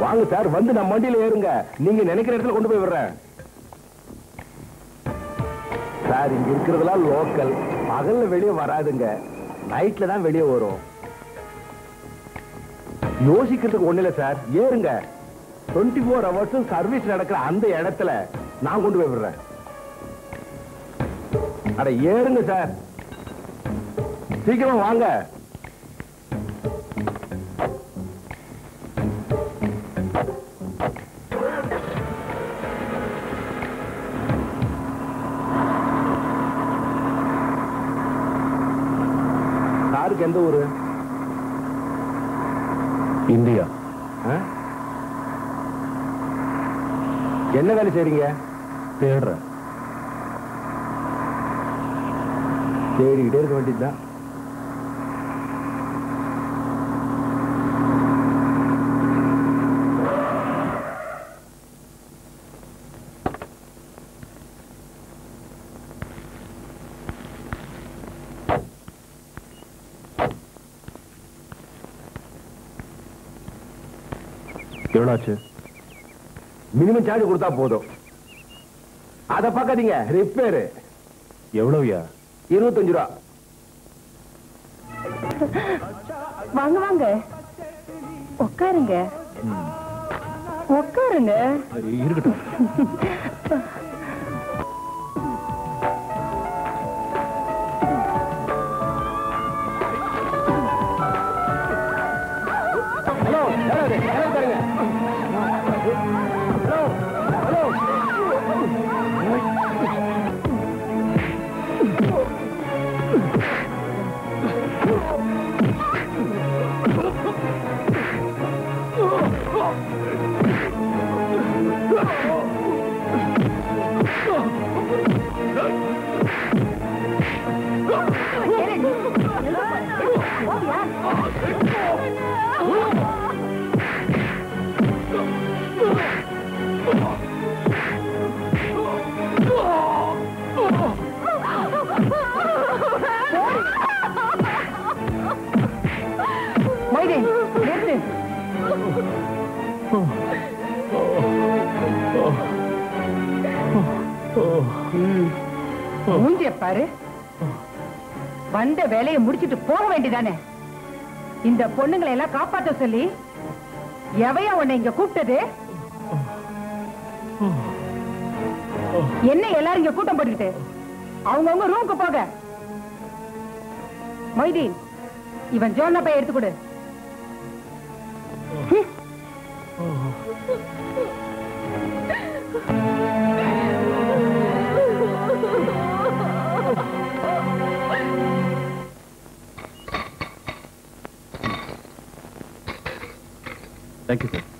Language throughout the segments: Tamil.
வாங்க சார் வந்து நம்ம வண்டியில ஏறுங்க நீங்க நினைக்கிற இடத்துல கொண்டு போய் விடுறேன் சார் இங்க இருக்கிறதெல்லாம் லோக்கல் பகல்ல வெளியே வராதுங்க நைட்ல தான் வெளியே வரும் யோசிக்கிறதுக்கு ஒண்ணு இல்ல சார் ஏறுங்க டுவெண்ட்டி ஃபோர் ஹவர்ஸும் சர்வீஸ் நடக்கிற அந்த இடத்துல நான் கொண்டு போய் விடுறேன் அட ஏறுங்க சார் சீக்கிரமா வாங்க சாருக்கு எந்த ஊரு இந்தியா ஆ? என்ன வேலை செய்றீங்க தேடுறேன் தேடிக்கிட்டே இருக்க வேண்டியதுதான் எவ்வளோ ஆச்சு மினிமம் சார்ஜ் கொடுத்தா போதும் அத பார்க்காதீங்க ரிப்பேரு எவ்வளோயா இருபத்தஞ்சு ரூபா வாங்க வாங்க உட்காருங்க உட்காருங்க இருக்கட்டும் ஹலோ யாராவது யாராவது பாருங்க ஹலோ ஹலோ மைதேன் நிறுத்து மூஞ்சிய பாரு வந்த வேலையை முடிச்சிட்டு போக வேண்டியதானே இந்த பொண்ணுங்களை எல்லாம் காப்பாத்த சொல்லி எவையா உன்னை இங்க கூப்பிட்டது என்ன எல்லாரும் இங்க கூட்டம் போட்டுக்கிட்டு அவங்கவுங்க ரூமுக்கு போக மொய்தீன் இவன் ஜோனா போய் எடுத்து கொடு தேங்க்யூ சார்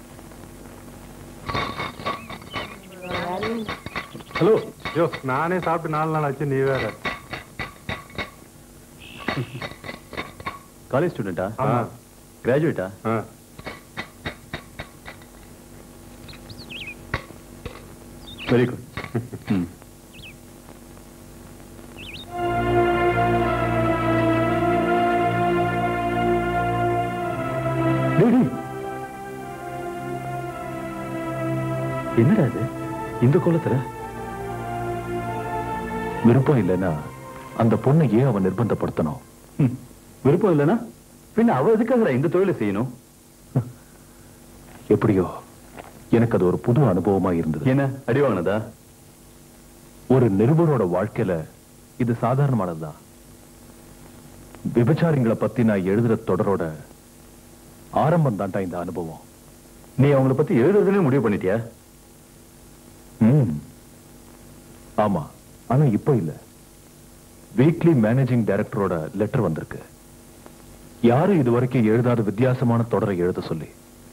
ஹலோ ஐயோ நானே சாப்பிட்டு நாலு நாள் ஆச்சு நீ வேற காலேஜ் ஸ்டூடெண்டா ஆமா. கிராஜுவேட்டா ஆ. வெரி குட் ம் டேய், டேய். என்னடா இது இந்த கோலத்துல விருப்பம் இல்லைன்னா அந்த பொண்ணை ஏன் அவன் நிர்பந்தப்படுத்தணும் ம். விருப்பம் இல்லைன்னா பின்ன அவ எதுக்காக இந்த தொழிலை செய்யணும் எப்படியோ எனக்கு அது ஒரு புது அனுபவமா இருந்தது என்ன அடி வாங்கினதா ஒரு நிருபரோட வாழ்க்கையில இது சாதாரணமானதுதான் விபச்சாரிங்களை பத்தி நான் எழுதுற தொடரோட ஆரம்பம் தான்டா இந்த அனுபவம் நீ அவங்கள பத்தி எழுதுறதுல முடிவு பண்ணிட்டியா ம் ஆமா ஆனா இப்போ இல்ல வீக்லி மேனேஜிங் டைரக்டரோட லெட்டர் வந்திருக்கு யாரும் இதுவரைக்கும் எழுதாத வித்தியாசமான தொடரை எழுத சொல்லி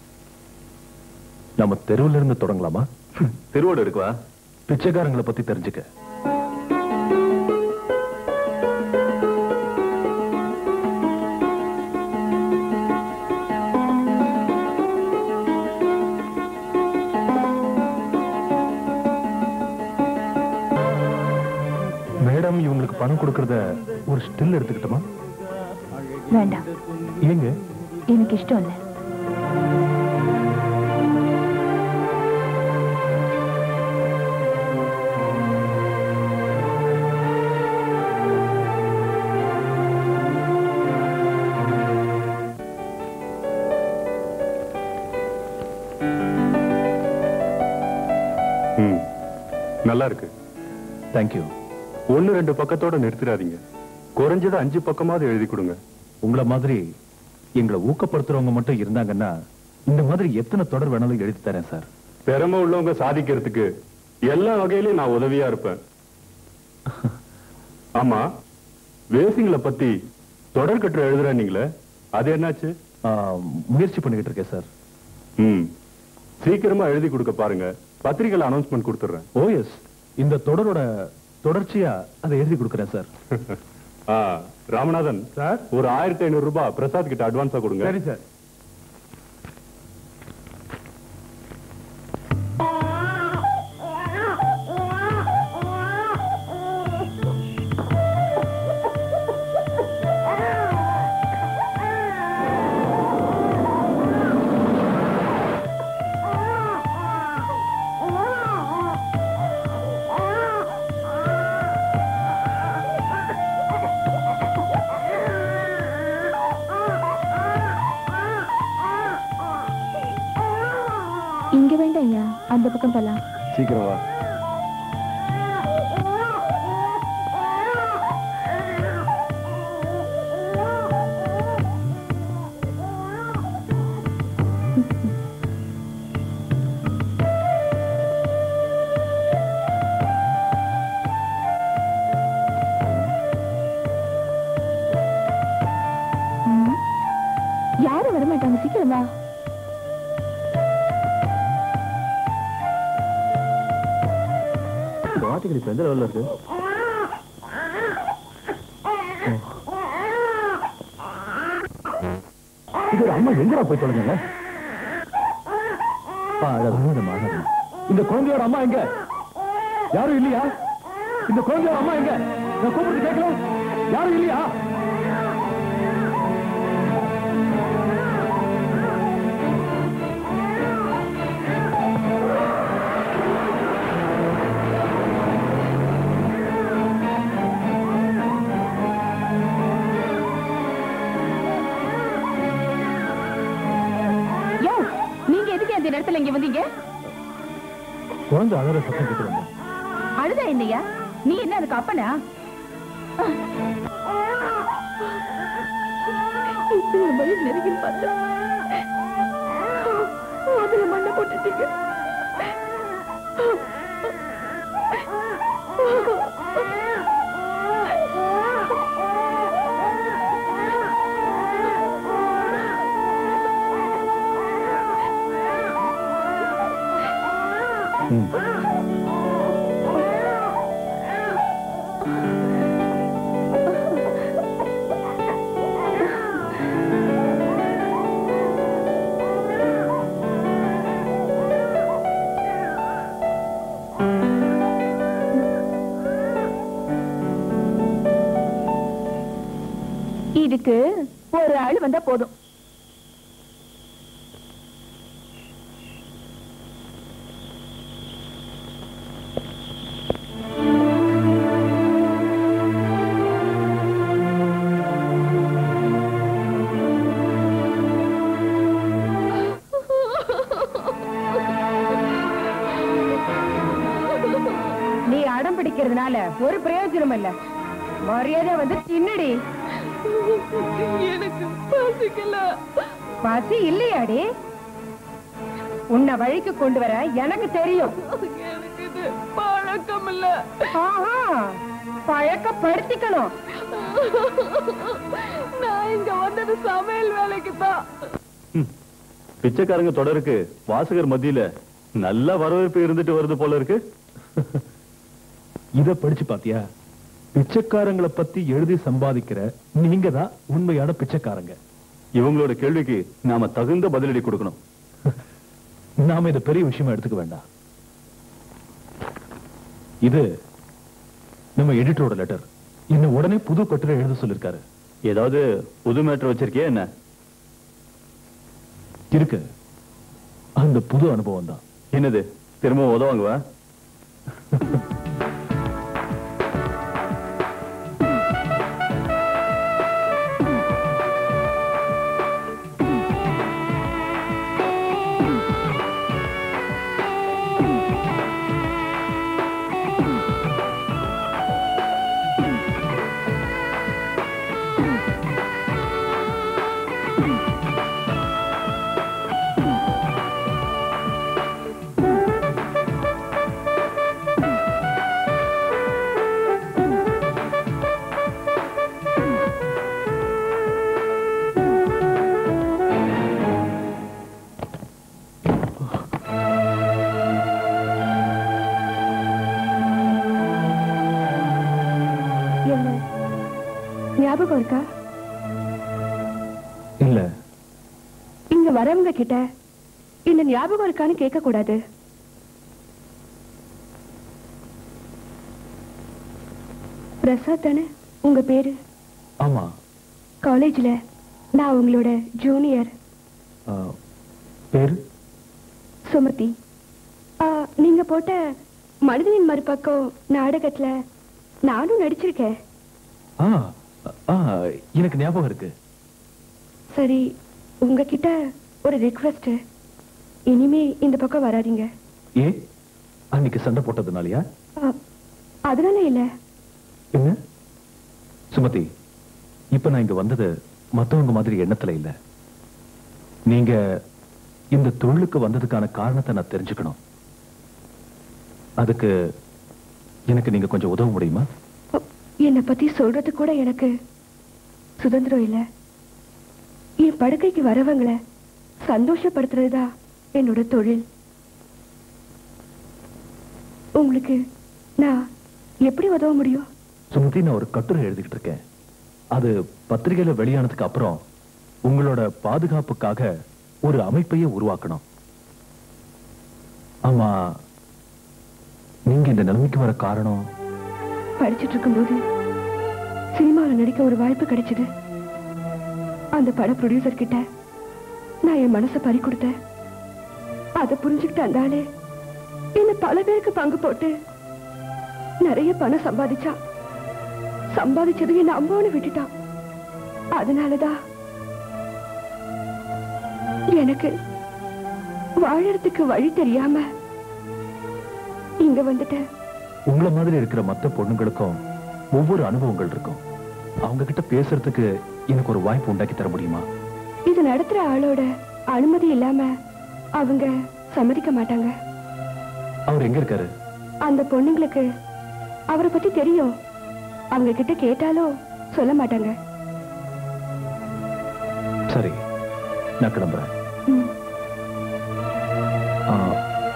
நம்ம தெருவுல இருந்து தொடங்கலாமா தெருவோட இருக்குவா பிச்சைக்காரங்களை பத்தி தெரிஞ்சுக்க மேடம் இவங்களுக்கு பணம் கொடுக்கறத ஒரு ஸ்டில் எடுத்துக்கிட்டோமா வேண்டாம் ஏங்க எனக்கு இஷ்டம் இல்லை ம் நல்லா இருக்கு தேங்க்யூ ஒன்னு ரெண்டு பக்கத்தோட நிறுத்திடாதீங்க குறைஞ்சது அஞ்சு பக்கமாவது எழுதி கொடுங்க உங்களை மாதிரி எங்களை ஊக்கப்படுத்துறவங்க மட்டும் இருந்தாங்கன்னா இந்த மாதிரி எத்தனை தொடர் வேணாலும் எழுதி தரேன் சார் திறமை உள்ளவங்க சாதிக்கிறதுக்கு எல்லா வகையிலயும் நான் உதவியா இருப்பேன் ஆமா வேசிங்களை பத்தி தொடர் கட்டுரை எழுதுறானீங்களே அது என்னாச்சு ஆ, முயற்சி பண்ணிக்கிட்டு இருக்கேன் சார் ம் சீக்கிரமா எழுதி கொடுக்க பாருங்க பத்திரிகையில அனௌன்ஸ்மெண்ட் கொடுத்துறேன் ஓ எஸ் இந்த தொடரோட தொடர்ச்சியா அதை எழுதி கொடுக்குறேன் சார் ஆ, ராமநாதன் சார் ஒரு ஆயிரத்தி ஐநூறு ரூபாய் பிரசாத் கிட்ட அட்வான்ஸா கொடுங்க சரி சார் இங்க வேண்டாம் ஐயா அந்த பக்கம் போலாம் சீக்கிரம் வா ம். யாரும் வர மாட்டாங்க சீக்கிரம் வா இந்த வார்த்தைகள் இப்ப எந்த லெவல்ல இருக்கு இது ஒரு அம்மா எங்கடா போய் தொலைங்க இந்த குழந்தையோட அம்மா எங்க யாரும் இல்லையா இந்த குழந்தையோட அம்மா எங்க நான் கூப்பிட்டு கேட்கல யாரும் இல்லையா யோ நீங்க எதுக்கு அந்த இடத்துல இங்க வந்தீங்க குழந்தை அழற சத்தம் கேட்டு வந்தேன் அழுதா என்னையா நீ என்ன அதுக்கு அப்பனா இப்படி வழி நெருங்கி பார்த்தேன் அதுல மண்ணை போட்டுட்டீங்க இதுக்கு ஒரு ஆள் வந்தா போதும் நீ அடம் பிடிக்கிறதுனால ஒரு பிரயோஜனம் இல்ல மரியாதை வந்து தின்னுடி எனக்கு பசிக்கல பசி இல்லையாடி உன்னை வழிக்கு கொண்டு வர எனக்கு தெரியும் எனக்கு இது பழக்கம் இல்ல ஆஹா, பழக்கப்படுத்திக்கணும் நான் இங்க வந்தது சமையல் வேலைக்கு தான் பிச்சைக்காரங்க தொடருக்கு வாசகர் மத்தியில நல்ல வரவேற்பு இருந்துட்டு வருது போல இருக்கு இத படிச்சு பாத்தியா பிச்சைக்காரங்களை பத்தி எழுதி சம்பாதிக்கிற நீங்க தான் உண்மையான பிச்சைக்காரங்க இவங்களோட கேள்விக்கு நாம தகுந்த பதிலடி கொடுக்கணும் நாம இத பெரிய விஷயமா எடுத்துக்க வேண்டாம் இது நம்ம எடிட்டரோட லெட்டர் இன்னும் உடனே புது கட்டுரை எழுத சொல்லிருக்காரு ஏதாவது புது மேட்டர் வச்சிருக்கியா என்ன இருக்கு அந்த புது அனுபவம் தான் என்னது திரும்ப உதவாங்குவா ஞாபகம் இருக்கா இல்ல இங்க வரவங்க கிட்ட இந்த ஞாபகம் இருக்கான்னு கேட்க கூடாது பிரசாத் தானே உங்க பேரு ஆமா காலேஜ்ல நான் உங்களோட ஜூனியர் ஆ, பேரு சுமதி ஆ, நீங்க போட்ட மனிதனின் மறுபக்கம் நாடகத்துல நானும் நடிச்சிருக்கேன் ஆ ஆ எனக்கு ஞாபகம் இருக்கு சரி உங்ககிட்ட ஒரு ரிக்வெஸ்ட் இனிமே இந்த பக்கம் வராதீங்க ஏ அன்னைக்கு சண்டை போட்டதுனாலயா ஆ, அதனால இல்ல என்ன சுமதி இப்ப நான் இங்க வந்தது மத்தவங்க மாதிரி எண்ணத்துல இல்ல நீங்க இந்த தொழிலுக்கு வந்ததுக்கான காரணத்தை நான் தெரிஞ்சுக்கணும் அதுக்கு எனக்கு நீங்க கொஞ்சம் உதவ முடியுமா என்னை பத்தி சொல்றது கூட எனக்கு சுதந்திரம் இல்ல என் படுக்கைக்கு வரவங்களை சந்தோஷப்படுத்துறதுதான் என்னோட தொழில் உங்களுக்கு நான் எப்படி உதவ முடியும் சுமதி நான் ஒரு கட்டுரை எழுதிக்கிட்டு இருக்கேன் அது பத்திரிகையில வெளியானதுக்கு அப்புறம் உங்களோட பாதுகாப்புக்காக ஒரு அமைப்பையே உருவாக்கணும் ஆமா நீங்க இந்த நிலைமைக்கு வர காரணம் படிச்சிட்டு இருக்கும்போது சினிமாவில் நடிக்க ஒரு வாய்ப்பு கிடைச்சது அந்த பட ப்ரொடியூசர் கிட்ட நான் என் மனசை பறி கொடுத்தேன் அதை புரிஞ்சுக்கிட்ட அந்த ஆளு என்ன பல பேருக்கு பங்கு போட்டு நிறைய பணம் சம்பாதிச்சான் சம்பாதிச்சது என்ன அம்மான்னு விட்டுட்டான் அதனாலதான் எனக்கு வாழறதுக்கு வழி தெரியாம இங்க வந்துட்டேன் உங்கள மாதிரி இருக்கிற மத்த பொண்ணுங்களுக்கும் ஒவ்வொரு அனுபவங்கள் இருக்கும் அவங்க கிட்ட பேசுறதுக்கு எனக்கு ஒரு வாய்ப்பு உண்டாக்கி தர முடியுமா இது நடத்துற ஆளோட அனுமதி இல்லாம அவங்க சம்மதிக்க மாட்டாங்க அவர் எங்க இருக்காரு அந்த பொண்ணுங்களுக்கு அவரை பத்தி தெரியும் அவங்க கிட்ட கேட்டாலும் சொல்ல மாட்டாங்க சரி நான் கிளம்புறேன் ம். ஆ,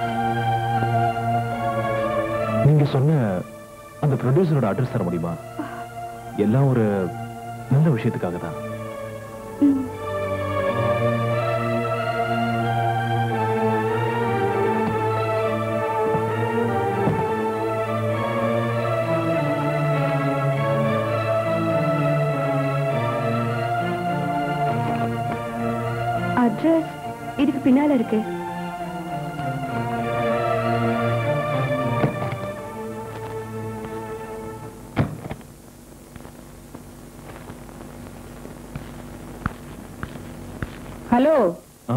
நீங்க சொன்ன அந்த ப்ரொடியூசரோட அட்ரஸ் தர முடியுமா எல்லாம் ஒரு நல்ல விஷயத்துக்காக தான் ம். அட்ரஸ் இதுக்கு பின்னால இருக்கு ஹலோ ஆ?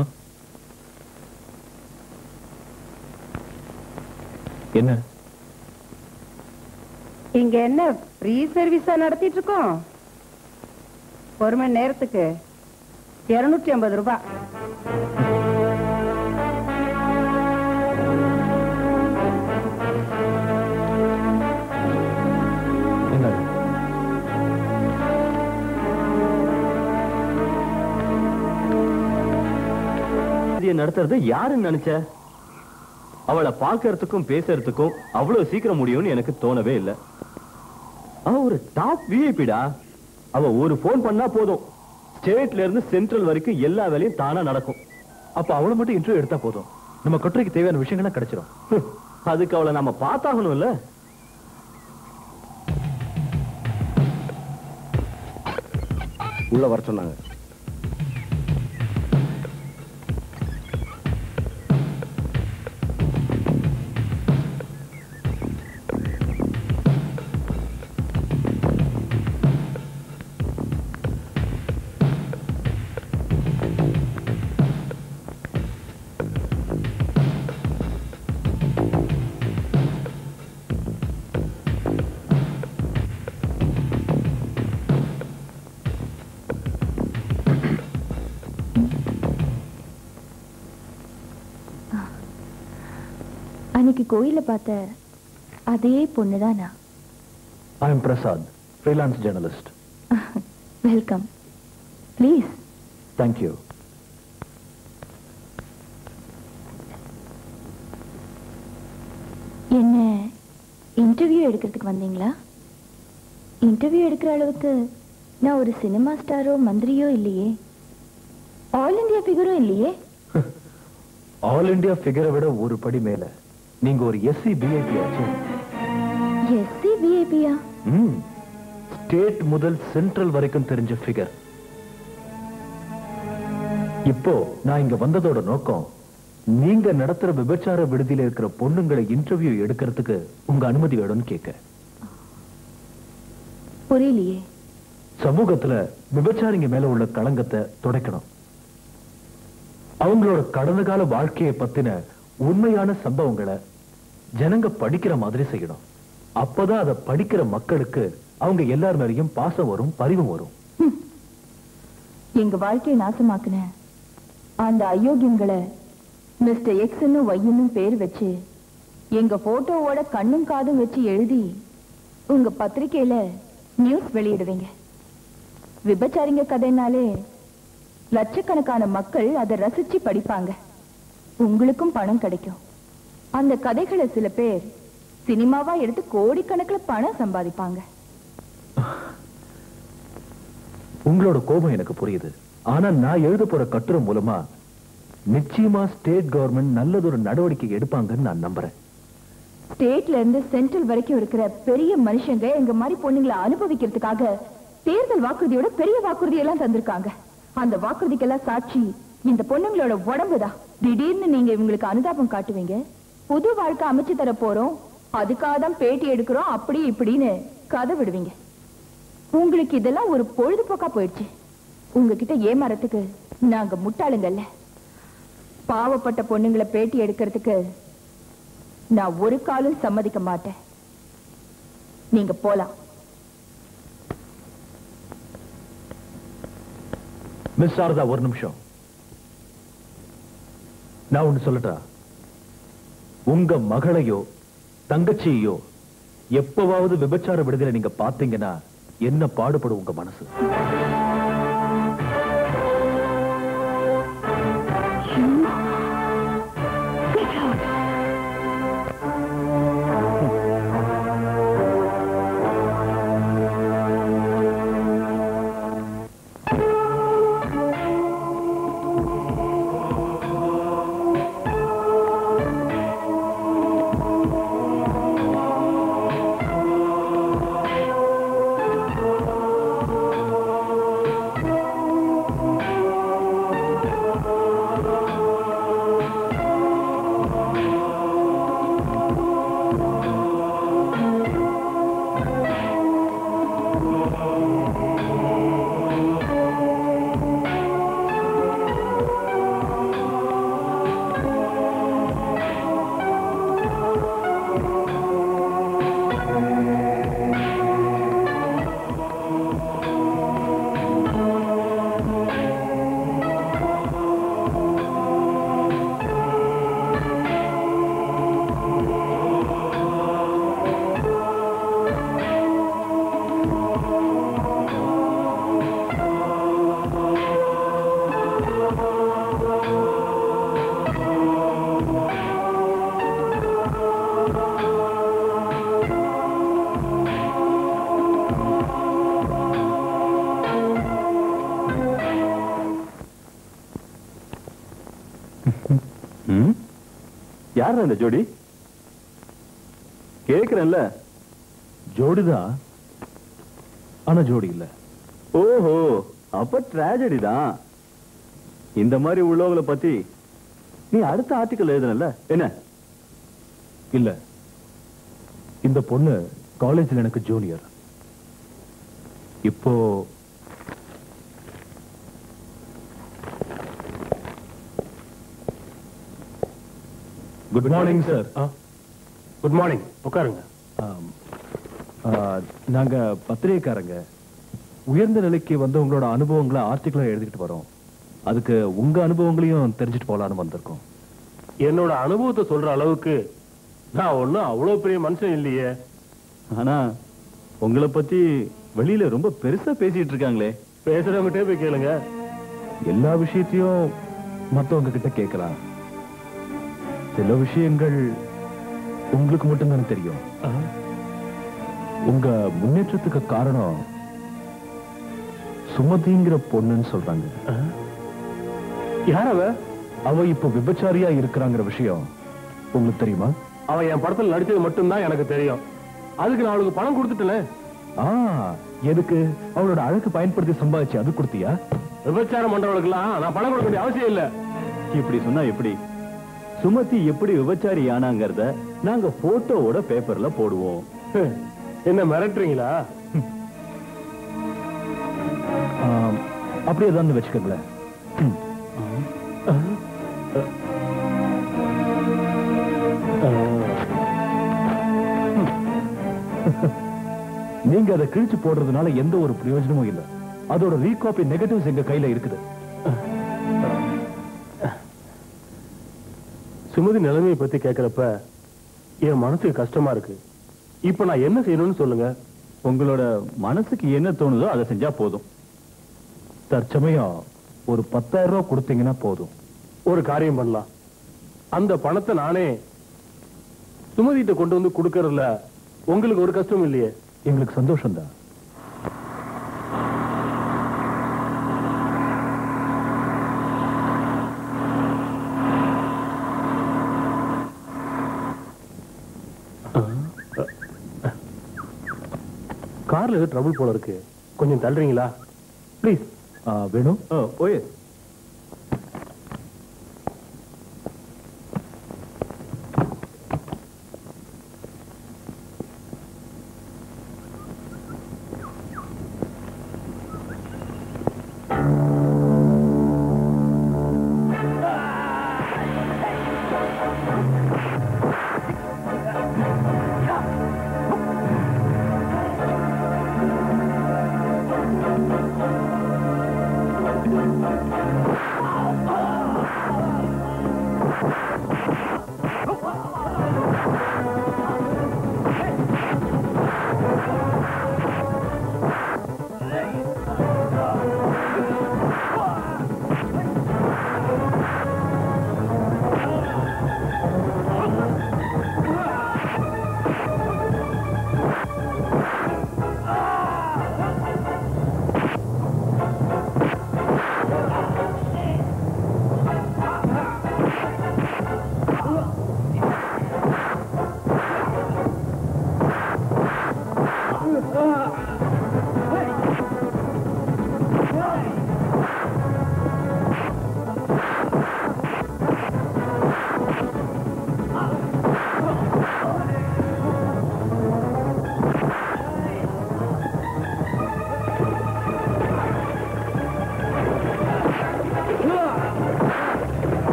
என்ன இங்க என்ன ஃப்ரீ சர்வீஸா நடத்திட்டு இருக்கோம் ஒரு மணி நேரத்துக்கு இருநூற்றி ஐம்பது ரூபாய் என்ன இதை நடத்துறது யாருன்னு நினைச்ச அவளை பார்க்கறதுக்கும் பேசுறதுக்கும் அவ்வளவு சீக்கிரம் முடியும்னு எனக்கு தோணவே இல்லை அவ ஒரு டாப் விஐபிடா அவ ஒரு போன் பண்ணா போதும் ஸ்டேட்ல இருந்து சென்ட்ரல் வரைக்கும் எல்லா வேலையும் தானா நடக்கும் அப்ப அவளை மட்டும் இன்டர்வியூ எடுத்தா போதும் நம்ம கட்டுரைக்கு தேவையான விஷயங்கள்லாம் கிடைச்சிரும் ஹம், அதுக்கு அவளை நம்ம பார்த்தாகணும்ல உள்ள வர சொன்னாங்க அன்னைக்கு கோயில பார்த்த அதே பொண்ணுதானா I am Prasad freelance journalist welcome please thank you என்ன இன்டர்வியூ எடுக்கிறதுக்கு வந்தீங்களா இன்டர்வியூ எடுக்கிற அளவுக்கு நான் ஒரு சினிமா ஸ்டாரோ மந்திரியோ இல்லையே ஆல் இந்தியா ஃபிகரும் இல்லையே ஆல் இந்தியா ஃபிகரை விட ஒரு படி மேல நீங்க ஒரு எஸ்சி பிஐபி ஆச்சு எஸ்சி விஐபியா ம் ஸ்டேட் முதல் சென்ட்ரல் வரைக்கும் தெரிஞ்ச ஃபிகர் இப்போ நான் இங்க வந்ததோட நோக்கம் நீங்க நடத்துற விபச்சார விடுதியில இருக்கிற பொண்ணுங்களை இன்டர்வியூ எடுக்கிறதுக்கு உங்க அனுமதி வேணும்னு கேட்க புரியலையே சமூகத்துல விபச்சாரிங்க மேல உள்ள களங்கத்தை துடைக்கணும் அவங்களோட கடந்த கால வாழ்க்கையை பத்தின உண்மையான சம்பவங்களை ஜனங்க படிக்கிற மாதிரி செய்யணும் அப்பதான் அதை படிக்கிற மக்களுக்கு அவங்க எல்லார் மேலயும் பாசம் வரும் பரிவும் வரும் எங்க வாழ்க்கையை நாசமாக்குன அந்த அயோக்கியங்களை மிஸ்டர் எக்ஸ்ன்னு ஒய்ன்னு பேர் வச்சு எங்க போட்டோவோட கண்ணும் காதும் வச்சு எழுதி உங்க பத்திரிக்கையில நியூஸ் வெளியிடுவீங்க விபச்சாரிங்க கதைனாலே லட்சக்கணக்கான மக்கள் அதை ரசிச்சு படிப்பாங்க உங்களுக்கும் பணம் கிடைக்கும் அந்த கதைகளை சில பேர் சினிமாவா எடுத்து கோடிக்கணக்கில் பணம் சம்பாதிப்பாங்க உங்களோட கோபம் எனக்கு புரியுது ஆனா நான் எழுத போற கட்டுரை மூலமா நிச்சயமா ஸ்டேட் கவர்மெண்ட் நல்லதொரு நடவடிக்கை எடுப்பாங்கன்னு நான் நம்புறேன் ஸ்டேட்ல இருந்து சென்ட்ரல் வரைக்கும் இருக்கிற பெரிய மனுஷங்க எங்க மாதிரி பொண்ணுங்களை அனுபவிக்கிறதுக்காக தேர்தல் வாக்குறுதியோட பெரிய வாக்குறுதி எல்லாம் தந்திருக்காங்க அந்த வாக்குறுதிக்கெல்லாம் சாட்சி இந்த பொண்ணுங்களோட உடம்புதான் திடீர்னு நீங்க இவங்களுக்கு அனுதாபம் காட்டுவீங்க புது வாழ்க்கை அமைச்சு தர போறோம் அதுக்காக தான் பேட்டி எடுக்கிறோம் அப்படி இப்படின்னு கதை விடுவீங்க உங்களுக்கு இதெல்லாம் ஒரு பொழுதுபோக்கா போயிடுச்சு உங்ககிட்ட ஏமாறதுக்கு நாங்க முட்டாளுங்கல்ல பாவப்பட்ட பொண்ணுங்களை பேட்டி எடுக்கிறதுக்கு நான் ஒரு காலும் சம்மதிக்க மாட்டேன் நீங்க போலாம் மிஸ் சாரதா ஒரு நிமிஷம் நான் ஒண்ணு சொல்லட்டா உங்க மகளையோ தங்கச்சியையோ எப்பவாவது விபச்சார விடுதலை நீங்க பாத்தீங்கன்னா என்ன பாடுபடும் உங்க மனசு ம்? யார் அந்த ஜோடி கேக்குறேன்ல ஜோடிதான் ஆனா ஜோடி இல்ல ஓஹோ அப்ப tragedy தான் இந்த மாதிரி உள்ளவங்களை பத்தி நீ அடுத்த ஆர்டிக்கல் எழுதுனல என்ன இல்ல இந்த பொண்ணு காலேஜ்ல எனக்கு ஜூனியர் இப்போ good morning sir good morning உட்காருங்க நாங்க பத்திரிகைக்காரங்க உயர்ந்த நிலைக்கு வந்து உங்களோட அனுபவங்களை ஆர்டிக்கலா எழுதிக்கிட்டு வரோம் அதுக்கு உங்க அனுபவங்களையும் தெரிஞ்சுட்டு போலான்னு வந்திருக்கோம் என்னோட அனுபவத்தை சொல்ற அளவுக்கு நான் ஒண்ணும் அவ்வளவு பெரிய மனுஷன் இல்லையே ஆனா உங்களை பத்தி வெளியில ரொம்ப பெருசா பேசிட்டு இருக்காங்களே பேசுறவங்கிட்டே போய் கேளுங்க எல்லா விஷயத்தையும் மத்தவங்க கிட்ட கேட்கலாம் சில விஷயங்கள் உங்களுக்கு மட்டும்தானே தெரியும் உங்க முன்னேற்றத்துக்கு காரணம் சுமதிங்கிற பொண்ணுன்னு சொல்றாங்க யார் அவ அவ இப்ப விபச்சாரியா இருக்கிறாங்கிற விஷயம் உங்களுக்கு தெரியுமா அவ என் படத்துல நடிச்சது மட்டும்தான் எனக்கு தெரியும் அதுக்கு நான் அவளுக்கு பணம் கொடுத்துட்டல ஆ எதுக்கு அவளோட அழகு பயன்படுத்தி சம்பாதிச்சு அது கொடுத்தியா விபச்சாரம் பண்றவளுக்குலாம் நான் பணம் கொடுக்க வேண்டிய அவசியம் இல்ல இப்படி சொன்னா எப்படி சுமதி எப்படி விபச்சாரி ஆனாங்கிறத நாங்க போட்டோவோட பேப்பர்ல போடுவோம் என்ன மிரட்டுறீங்களா ஆ, அப்படியே தான் வச்சுக்கோங்களேன் ம். நீங்க அதை கிழிச்சு போடுறதுனால எந்த ஒரு பிரயோஜனமும் இல்ல அதோட ரீகாப்பி நெகட்டிவ்ஸ் எங்க கையில இருக்குது சுமதி நிலைமையை பத்தி கேக்குறப்ப என் மனசுக்கு கஷ்டமா இருக்கு இப்ப நான் என்ன செய்யணும்னு சொல்லுங்க உங்களோட மனசுக்கு என்ன தோணுதோ அதை செஞ்சா போதும் தற்சமயம் ஒரு பத்தாயிரம் ரூபாய் கொடுத்தீங்கன்னா போதும் ஒரு காரியம் பண்ணலாம் அந்த பணத்தை நானே சுமதிட்ட கொண்டு வந்து கொடுக்கறதுல உங்களுக்கு ஒரு கஷ்டம் இல்லையே எங்களுக்கு சந்தோஷம் தான் கார்ல ஏதோ ட்ரபிள் போல இருக்கு கொஞ்சம் தள்ளுறீங்களா ப்ளீஸ் வேணும் ஓயே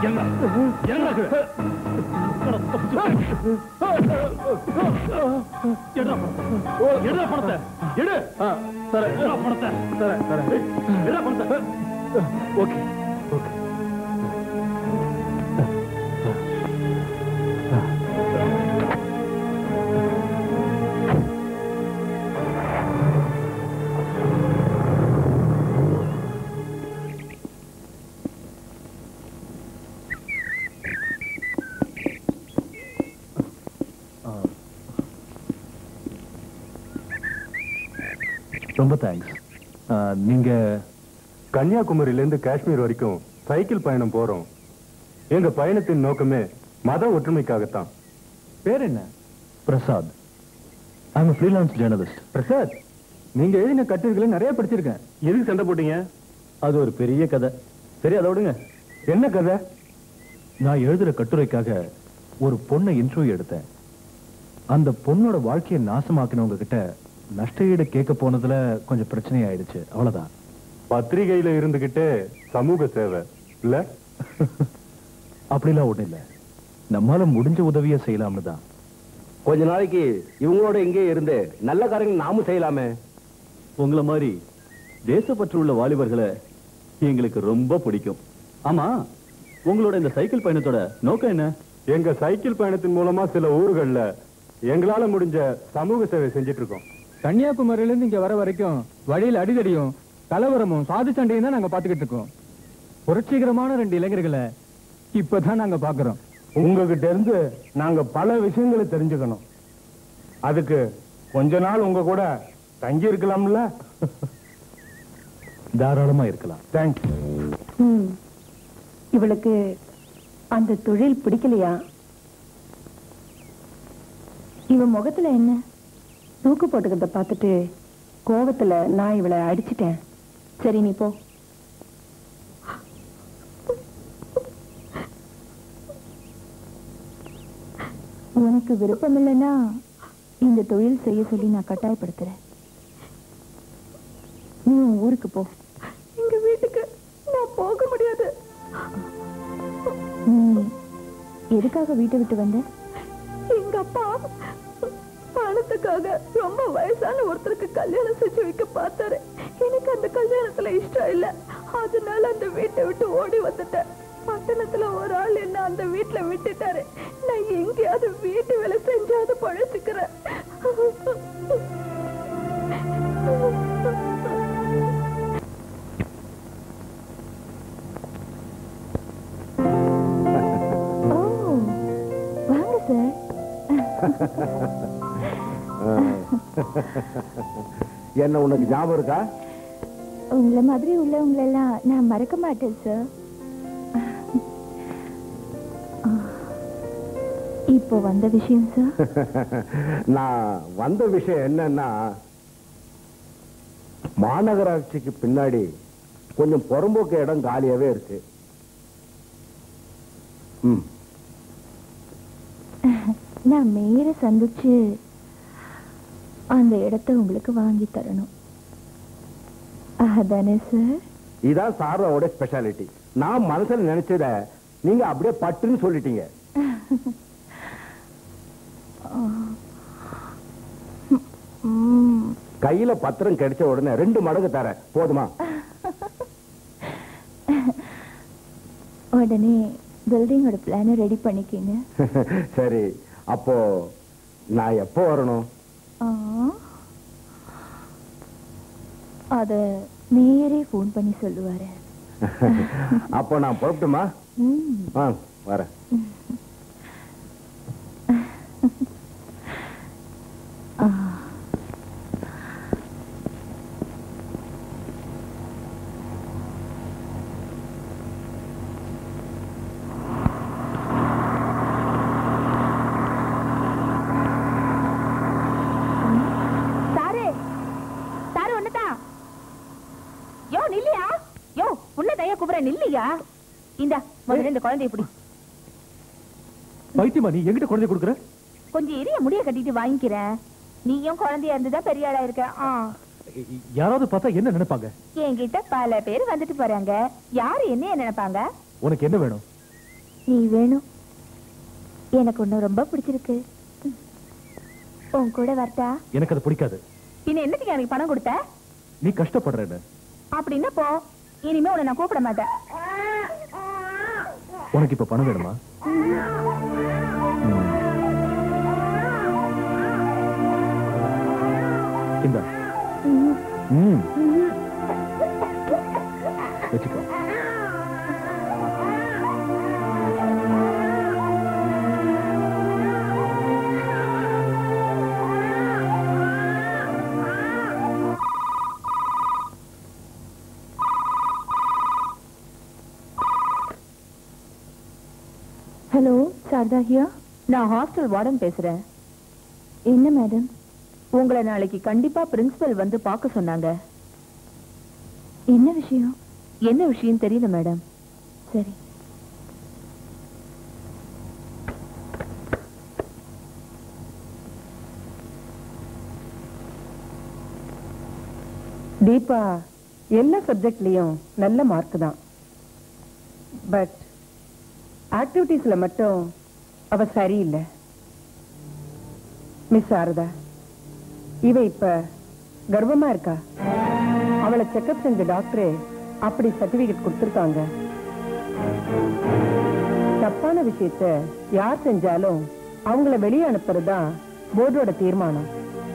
ஓகே ஓகே ரொம்ப தேங்க்ஸ் நீங்க கன்னியாகுமரியில இருந்து காஷ்மீர் வரைக்கும் சைக்கிள் பயணம் போறோம் எங்க பயணத்தின் நோக்கமே மத ஒற்றுமைக்காகத்தான் பேர் என்ன Prasad I'm freelance journalist Prasad நீங்க எழுதின கட்டுரைகளை நிறைய படிச்சிருக்கேன் எதுக்கு சண்டை போட்டீங்க அது ஒரு பெரிய கதை சரி அதை விடுங்க என்ன கதை நான் எழுதுற கட்டுரைக்காக ஒரு பொண்ணை இன்டர்வியூ எடுத்தேன் அந்த பொண்ணோட வாழ்க்கையை நாசமாக்கினவங்க கிட்ட நஷ்ட ஈடு கேட்க போனதுல கொஞ்சம் பிரச்சனை ஆயிடுச்சு அவ்வளவுதான் பத்திரிகையில இருந்துகிட்டே சமூக சேவை இல்ல அப்படிலாம் ஒண்ணும் இல்ல நம்மால முடிஞ்ச உதவியை செய்யலாம்னு தான் கொஞ்ச நாளைக்கு இவங்களோட இங்கே இருந்து நல்ல காரியங்கள் நாமும் செய்யலாமே உங்கள மாதிரி தேசப்பற்று உள்ள வாலிபர்களை எங்களுக்கு ரொம்ப பிடிக்கும் ஆமா உங்களோட இந்த சைக்கிள் பயணத்தோட நோக்கம் என்ன எங்க சைக்கிள் பயணத்தின் மூலமா சில ஊர்கள்ல எங்களால முடிஞ்ச சமூக சேவை செஞ்சிட்டு இருக்கோம் கன்னியாகுமரியில இருந்து இங்க வர வரைக்கும் வழியில் அடிதடியும் கலவரமும் சாது சண்டையும் தான் நாங்க பாத்துக்கிட்டு இருக்கோம் புரட்சிகரமான ரெண்டு இளைஞர்களை இப்பதான் நாங்க பாக்குறோம் உங்ககிட்ட இருந்து நாங்க பல விஷயங்களை தெரிஞ்சுக்கணும் அதுக்கு கொஞ்ச நாள் உங்க கூட தங்கி இருக்கலாம்ல தாராளமா இருக்கலாம் தேங்க்ஸ் ம். இவளுக்கு அந்த தொழில் பிடிக்கலையா இவ முகத்துல என்ன தூக்கு போட்டுக்கிறத பார்த்துட்டு கோவத்துல நான் இவளை அடிச்சிட்டேன் சரி நீ போ உனக்கு விருப்பம் இல்லைன்னா இந்த தொழில் செய்ய சொல்லி நான் கட்டாயப்படுத்துறேன் நீ உன் ஊருக்கு போ எங்க வீட்டுக்கு நான் போக முடியாது நீ எதுக்காக வீட்டை விட்டு வந்த எங்க அப்பா பணத்துக்காக ரொம்ப வயசான ஒருத்தருக்கு கல்யாணம் செஞ்சு வைக்க பார்த்தாரு எனக்கு அந்த கல்யாணத்துல இஷ்டம் இல்ல அதனால அந்த வீட்டை விட்டு ஓடி வந்துட்டேன் பட்டணத்துல ஒரு ஆள் என்ன அந்த வீட்டுல விட்டுட்டாரு நான் எங்கேயாவது வீட்டு வேலை செஞ்சாவது பழச்சுக்கிறேன் ஓ வாங்க சார் என்ன உனக்கு ஞாபகம் இருக்கா உங்களை மாதிரி உள்ளவங்களெல்லாம் நான் மறக்க மாட்டேன் சார் இப்போ வந்த விஷயம் சார் நான் வந்த விஷயம் என்னன்னா மாநகராட்சிக்கு பின்னாடி கொஞ்சம் புறம்போக்கு இடம் காலியாவே இருக்கு ம் நான் மேயரை சந்திச்சு அந்த இடத்த உங்களுக்கு வாங்கி தரணும் அதானே சார் இதான் சாரோட ஸ்பெஷாலிட்டி நான் மனசுல நினைச்சத நீங்க அப்படியே பட்டுன்னு சொல்லிட்டீங்க ம், கையில பத்திரம் கிடைச்ச உடனே ரெண்டு மடங்கு தரேன் போதுமா உடனே பில்டிங்கோட பிளானை ரெடி பண்ணிக்கிங்க சரி அப்போ நான் எப்போ வரணும் ஆ. அத மேயரே ஃபோன் பண்ணி சொல்லுவாரு அப்போ நான் புறப்பட்டுமா ம் ஆ வரேன் ஆ சாரு சாரு ஒண்ணுதான் யோ நில்லியா யோ உன்னதையா கூப்பிட நில்லியா இந்த முதல்ல இந்த குழந்தைய பிடி பைத்தியமா நீ எங்கிட்ட குழந்தை கொடுக்குற கொஞ்சம் எரிய முடிய கட்டிட்டு வாங்கிக்கிறேன் நீயும் குழந்தையா இருந்துதான் பெரிய ஆளா இருக்க ஆ. யாராவது பார்த்தா என்ன நினைப்பாங்க என்கிட்ட பல பேர் வந்துட்டு போறாங்க யாரு என்ன நினைப்பாங்க உனக்கு என்ன வேணும் நீ வேணும் எனக்கு ஒண்ணு ரொம்ப பிடிச்சிருக்கு உன் கூட வரட்டா எனக்கு அது பிடிக்காது பின்ன என்னத்துக்கு எனக்கு பணம் கொடுத்த நீ கஷ்டப்படுறேன்னு அப்படின்னா போ இனிமே உன்னை நான் கூப்பிட மாட்டேன் உனக்கு இப்ப பணம் வேணுமா ம். இந்தா ம் வச்சுக்கோ ஹலோ சாரதா ஹியா நான் ஹாஸ்டல் வார்டன் பேசுறேன் என்ன மேடம் உங்களை நாளைக்கு கண்டிப்பா பிரின்சிபல் வந்து பார்க்க சொன்னாங்க என்ன விஷயம் என்ன விஷயம் தெரியல மேடம் சரி தீபா எல்லா சப்ஜெக்ட்லயும் நல்ல மார்க் தான் பட் ஆக்டிவிட்டீஸ்ல மட்டும் அவ சரியில்லை மிஸ் சாரதா இவ இப்ப கர்ப்பமா இருக்கா அவளை செக்கப் செஞ்ச டாக்டரே அப்படி சர்டிபிகேட் கொடுத்திருக்காங்க தப்பான விஷயத்த யார் செஞ்சாலும் அவங்கள வெளியே அனுப்புறதுதான் போர்டோட தீர்மானம்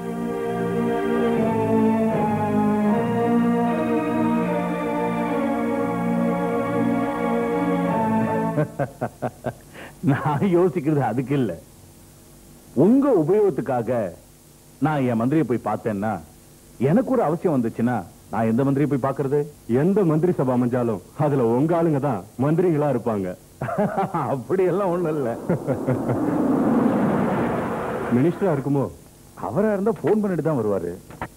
நான் யோசிக்கிறது அதுக்கு இல்ல உங்க உபயோகத்துக்காக நான் என் மந்திரியை போய் பார்த்தேன்னா எனக்கு ஒரு அவசியம் வந்துச்சுன்னா நான் எந்த மந்திரியை போய் பார்க்கிறது எந்த மந்திரி சபை அமைஞ்சாலும் அதுல உங்க ஆளுங்க தான் மந்திரிகளா இருப்பாங்க அப்படி எல்லாம் ஒண்ணும் இல்ல மினிஸ்டரா இருக்குமோ அவரா இருந்தா போன் பண்ணிட்டு தான் வருவாரு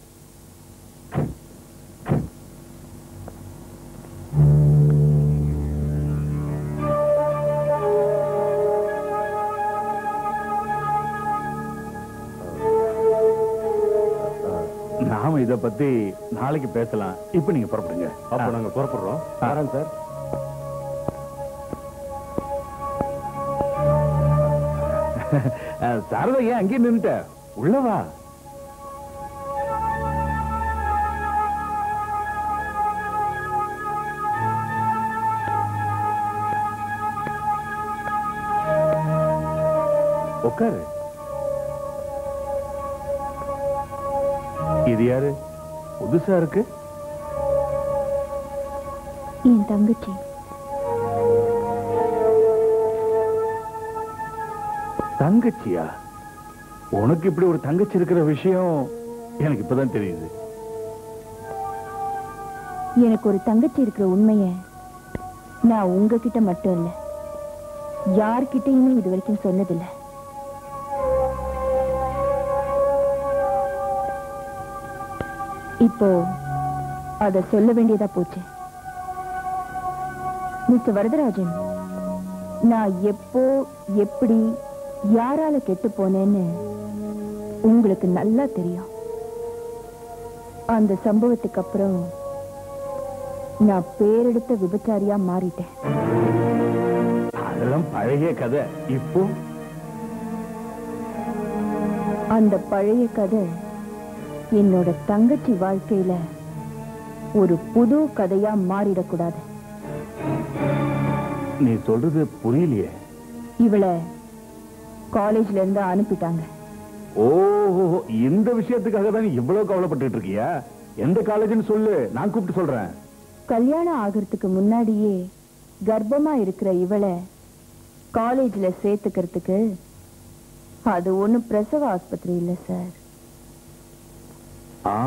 நாம இத பத்தி நாளைக்கு பேசலாம் இப்ப நீங்க புறப்படுங்க அப்ப நாங்க புறப்படுறோம் வரேன் சார் சாரதா ஏன் அங்கேயே நின்னுட்ட உள்ளவா உட்காரு இது யாரு புதுசா இருக்கு என் தங்கச்சி தங்கச்சியா உனக்கு இப்படி ஒரு தங்கச்சி இருக்கிற விஷயம் எனக்கு இப்பதான் தெரியுது எனக்கு ஒரு தங்கச்சி இருக்கிற உண்மைய நான் உங்ககிட்ட மட்டும் இல்ல யார்கிட்டயுமே இது வரைக்கும் சொன்னதில்ல இப்போ அத சொல்ல வேண்டியதா போச்சு மிஸ்டர் வரதராஜன் நான் எப்போ எப்படி யாரால கெட்டு போனேன்னு உங்களுக்கு நல்லா தெரியும் அந்த சம்பவத்துக்கு அப்புறம் நான் பேரெடுத்த விபச்சாரியா மாறிட்டேன் அதெல்லாம் பழைய கதை இப்போ அந்த பழைய கதை என்னோட தங்கச்சி வாழ்க்கையில ஒரு புது கதையா மாறிடக்கூடாது நீ சொல்றது புரியலையே இவளை காலேஜ்ல இருந்து அனுப்பிட்டாங்க ஓஹோ இந்த விஷயத்துக்காக தான் நீ இவ்வளவு கவலைப்பட்டுட்டு இருக்கியா எந்த காலேஜ்னு சொல்லு நான் கூப்பிட்டு சொல்றேன் கல்யாணம் ஆகிறதுக்கு முன்னாடியே கர்ப்பமா இருக்கிற இவளை காலேஜ்ல சேர்த்துக்கிறதுக்கு அது ஒண்ணும் பிரசவ ஆஸ்பத்திரி இல்ல சார் ஆ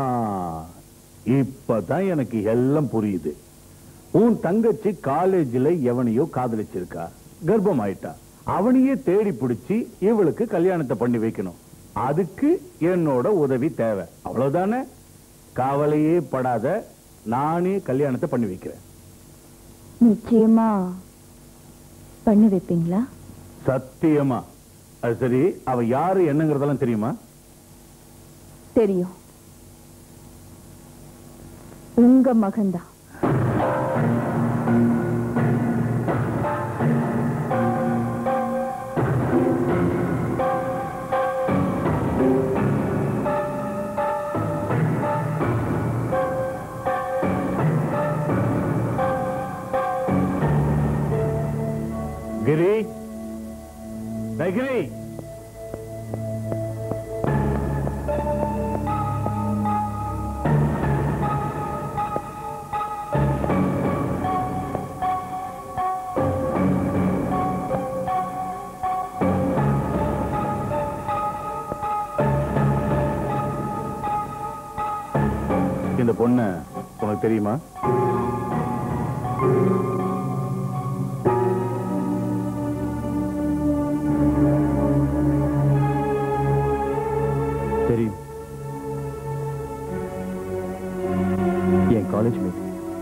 இப்பதான் எனக்கு எல்லாம் புரியுது உன் தங்கச்சி காலேஜ்ல எவனையோ காதலிச்சிருக்கா கர்ப்பம் ஆயிட்டா அவனையே தேடி பிடிச்சி இவளுக்கு கல்யாணத்தை பண்ணி வைக்கணும் அதுக்கு என்னோட உதவி தேவை அவ்வளவுதானே கவலையே படாத நானே கல்யாணத்தை பண்ணி வைக்கிறேன் நிச்சயமா பண்ணி வைப்பீங்களா சத்தியமா அது சரி அவ யாரு என்னங்கறதெல்லாம் தெரியுமா தெரியும் உங்க மகன்தான் கிரி டேய் கிரி இந்த பொண்ணு உனக்கு தெரியுமா தெரியும் என் காலேஜ் மேட்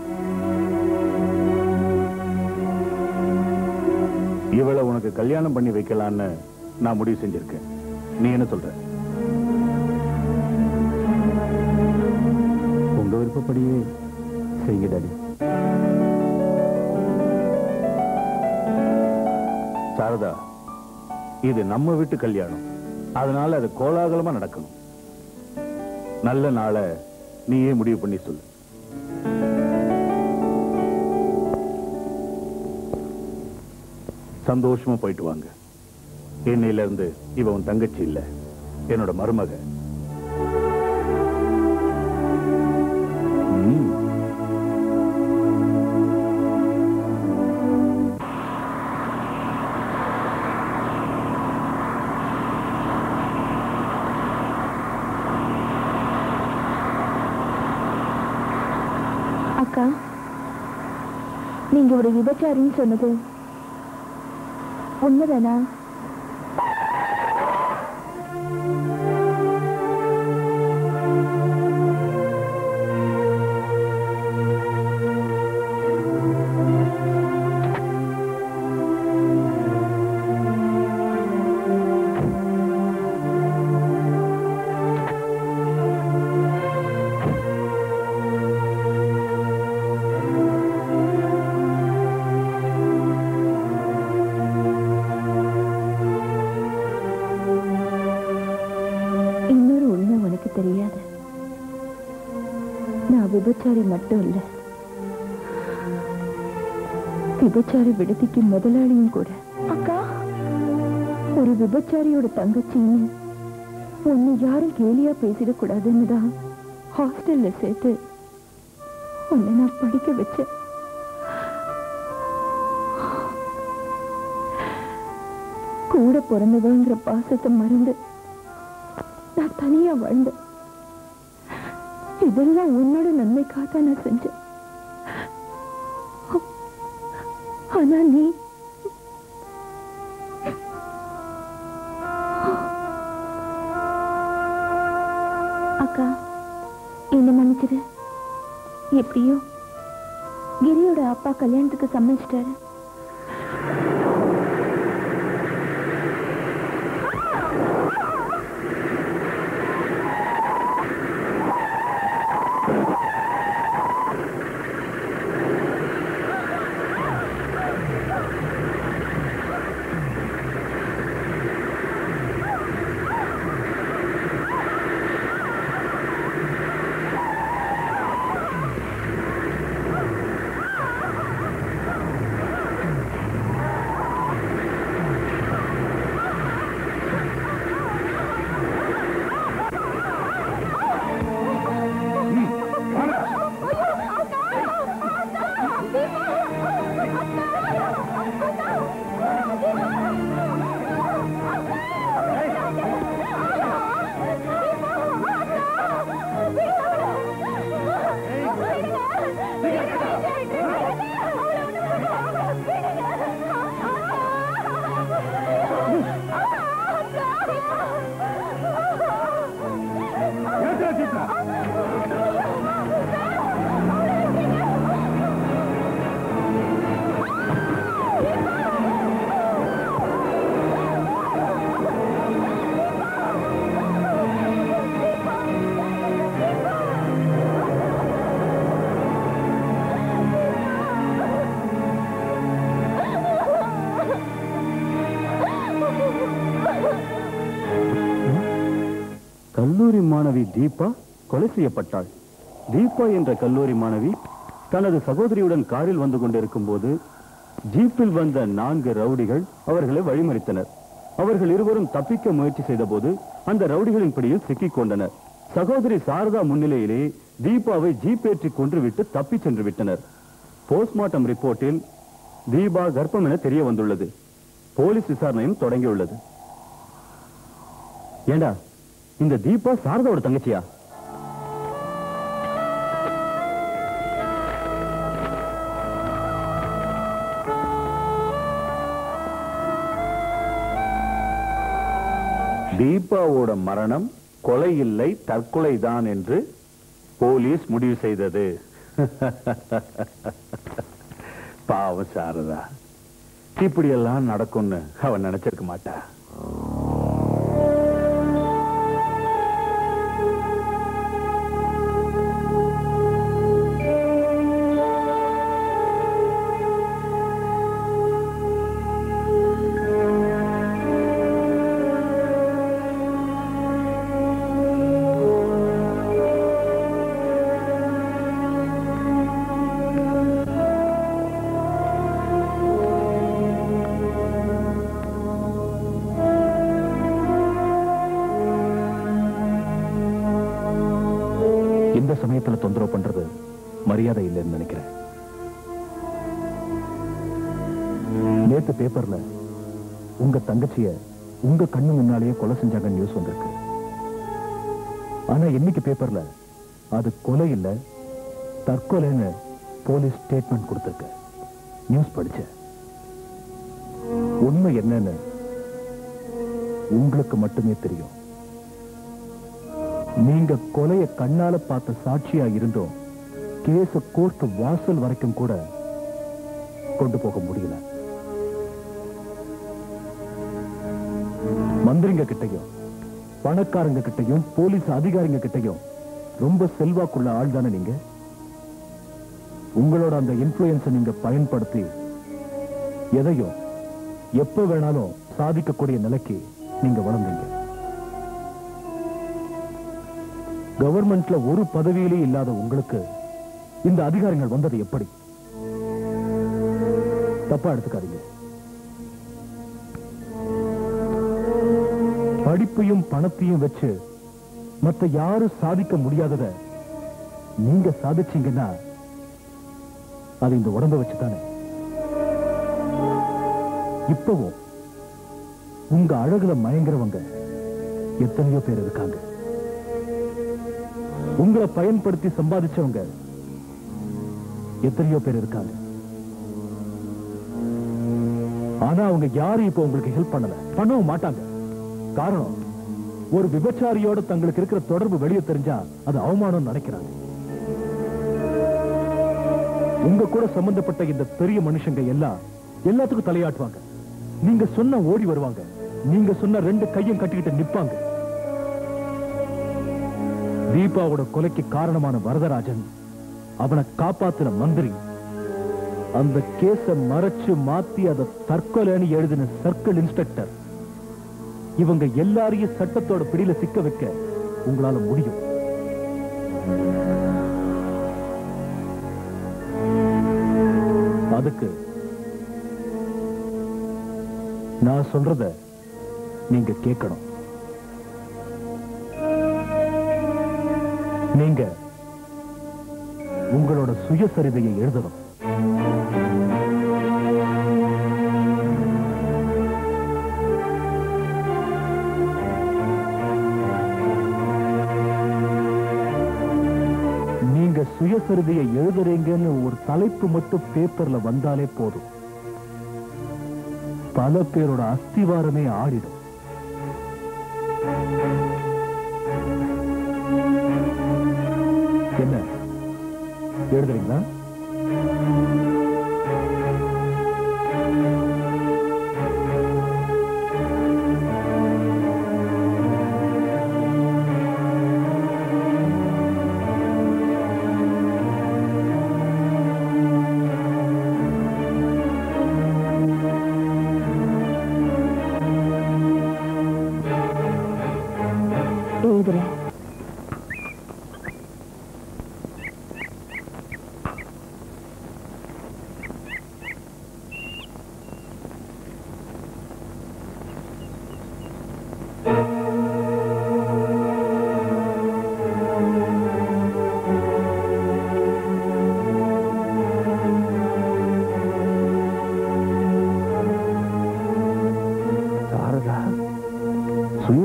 இவளை உனக்கு கல்யாணம் பண்ணி வைக்கலான்னு நான் முடிவு செஞ்சிருக்கேன் நீ என்ன சொல்ற உங்க விருப்பப்படியே செய்யுங்க டாடி சாரதா இது நம்ம வீட்டு கல்யாணம் அதனால அது கோலாகலமா நடக்கணும் நல்ல நாளை நீயே முடிவு பண்ணி சொல்லு சந்தோஷமா போயிட்டு வாங்க இன்னையில இருந்து இவ உன் தங்கச்சி இல்ல என்னோட மருமக ம். அக்கா நீங்க ஒரு விபச்சாரின்னு சொன்னது உண்மைதானா இன்னொரு உண்மை உனக்கு தெரியாது நான் விபச்சாரி மட்டும் இல்ல விபச்சாரி விடுதிக்கு முதலாளியும் கூட அக்கா ஒரு விபச்சாரியோட தங்கச்சின்னு உன்னை யாரும் கேலியா பேசிடக்கூடாதுன்னு தான் ஹாஸ்டல்ல சேர்த்து உன்னை நான் படிக்க வச்சேன் கூட பிறந்தவங்கிற பாசத்தை மறந்து நான் தனியா வாழ்ந்தேன் இதெல்லாம் உன்னோட நன்மைக்காக தான் நான் செஞ்சேன் ஆனா நீ அக்கா என்ன மன்னிச்சிரு எப்படியோ கிரியோட அப்பா கல்யாணத்துக்கு சம்மதிச்சிட்டாரு கல்லூரி மாணவி தீபா கொலை செய்யப்பட்டாள் தீபா என்ற கல்லூரி மாணவி தனது சகோதரியுடன் காரில் வந்து கொண்டிருக்கும் போது ஜீப்பில் வந்த நான்கு ரவுடிகள் அவர்களை வழிமறித்தனர் அவர்கள் இருவரும் தப்பிக்க முயற்சி செய்தபோது அந்த ரவுடிகளின் பிடியில் சிக்கிக் கொண்டனர் சகோதரி சாரதா முன்னிலையிலே தீபாவை ஜீப் ஏற்றி கொன்றுவிட்டு தப்பிச் சென்று விட்டனர் போஸ்ட்மார்ட்டம் ரிப்போர்ட்டில் தீபா கர்ப்பம் என தெரிய வந்துள்ளது போலீஸ் விசாரணையும் தொடங்கியுள்ளது ஏண்டா இந்த தீபா சாரதாவோட தங்கச்சியா தீபாவோட மரணம் கொலை இல்லை தற்கொலை தான் என்று போலீஸ் முடிவு செய்தது பாவம் சாரதா இப்படியெல்லாம் நடக்கும்னு அவன் நினைச்சிருக்க மாட்டா இந்த சமயத்துல தொந்தரவு பண்றது மரியாதை இல்லைன்னு நினைக்கிறேன் நேத்து பேப்பர்ல உங்க தங்கச்சிய உங்க கண்ணு முன்னாலேயே கொலை செஞ்சாங்க நியூஸ் வந்திருக்கு ஆனா இன்னைக்கு பேப்பர்ல அது கொலை இல்ல தற்கொலைன்னு போலீஸ் ஸ்டேட்மெண்ட் கொடுத்திருக்கு நியூஸ் படிச்சேன் உண்மை என்னன்னு உங்களுக்கு மட்டுமே தெரியும் நீங்க கொலைய கண்ணால பார்த்த சாட்சியா இருந்தோம் கேஸ கோர்ட் வாசல் வரைக்கும் கூட கொண்டு போக முடியல மந்திரிங்க கிட்டயும் பணக்காரங்க கிட்டயும் போலீஸ் அதிகாரிங்க கிட்டயும் ரொம்ப செல்வாக்குள்ள ஆள் தானே நீங்க உங்களோட அந்த இன்ஃபுளுயன்ஸை நீங்க பயன்படுத்தி எதையும் எப்ப வேணாலும் சாதிக்கக்கூடிய நிலைக்கு நீங்க வளர்ந்தீங்க கவர்மெண்ட்ல ஒரு பதவியிலே இல்லாத உங்களுக்கு இந்த அதிகாரங்கள் வந்தது எப்படி தப்பா எடுத்துக்காதீங்க படிப்பையும் பணத்தையும் வச்சு மத்த யாரும் சாதிக்க முடியாதத நீங்க சாதிச்சீங்கன்னா அது இந்த உடம்ப வச்சுதானே இப்பவும் உங்க அழகுல மயங்குறவங்க எத்தனையோ பேர் இருக்காங்க உங்களை பயன்படுத்தி சம்பாதிச்சவங்க எத்தனையோ பேர் இருக்காங்க ஆனா அவங்க யாரும் இப்ப உங்களுக்கு ஹெல்ப் பண்ணல பண்ணவும் மாட்டாங்க காரணம் ஒரு விபச்சாரியோட தங்களுக்கு இருக்கிற தொடர்பு வெளியே தெரிஞ்சா அது அவமானம் நினைக்கிறாங்க உங்க கூட சம்பந்தப்பட்ட இந்த பெரிய மனுஷங்க எல்லாம் எல்லாத்துக்கும் தலையாட்டுவாங்க நீங்க சொன்ன ஓடி வருவாங்க நீங்க சொன்ன ரெண்டு கையும் கட்டிக்கிட்டு நிப்பாங்க தீபாவோட கொலைக்கு காரணமான வரதராஜன் அவனை காப்பாத்தின மந்திரி அந்த கேஸ மறைச்சு மாத்தி அதை தற்கொலைன்னு எழுதின சர்க்கிள் இன்ஸ்பெக்டர் இவங்க எல்லாரையும் சட்டத்தோட பிடியில சிக்க வைக்க உங்களால முடியும் அதுக்கு நான் சொல்றத நீங்க கேட்கணும் நீங்க உங்களோட சுயசரிதையை எழுதணும் நீங்க சுயசரிதையை எழுதுறீங்கன்னு ஒரு தலைப்பு மட்டும் பேப்பர்ல வந்தாலே போதும் பல பேரோட அஸ்திவாரமே ஆடிடும் என்ன எழுதுறீங்களா எழுதுறேன்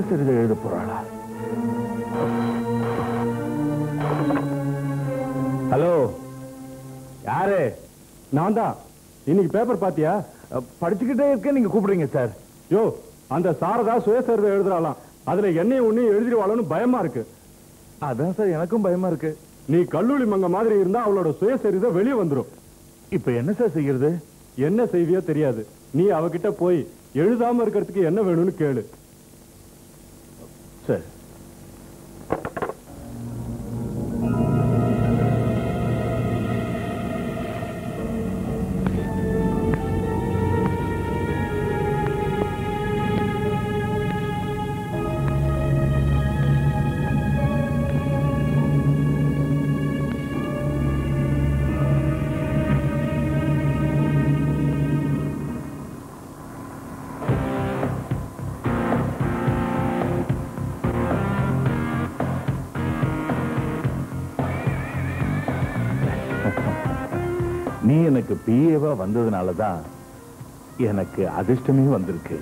சுயசரிதை எழுத போறாளா ஹலோ யாரு நான் தான் இன்னைக்கு பேப்பர் பாத்தியா அ, படிச்சுக்கிட்டே இருக்க நீங்க கூப்பிடுறீங்க சார் யோ அந்த சாரதா சுயசரிதை எழுதுறாளாம் அதுல என்னையும் உன்னையும் எழுதிடுவாளோன்னு பயமா இருக்கு அதான் சார் எனக்கும் பயமா இருக்கு நீ கல்லூரி மங்க மாதிரி இருந்தா அவளோட சுயசரிதை வெளியே வந்துரும் இப்ப என்ன சார் செய்யறது என்ன செய்வியோ தெரியாது நீ அவகிட்ட போய் எழுதாம இருக்கிறதுக்கு என்ன வேணும்னு கேளு சார் நீ எனக்கு பிஏவா வந்ததுனால தான் எனக்கு அதிர்ஷ்டமே வந்திருக்கு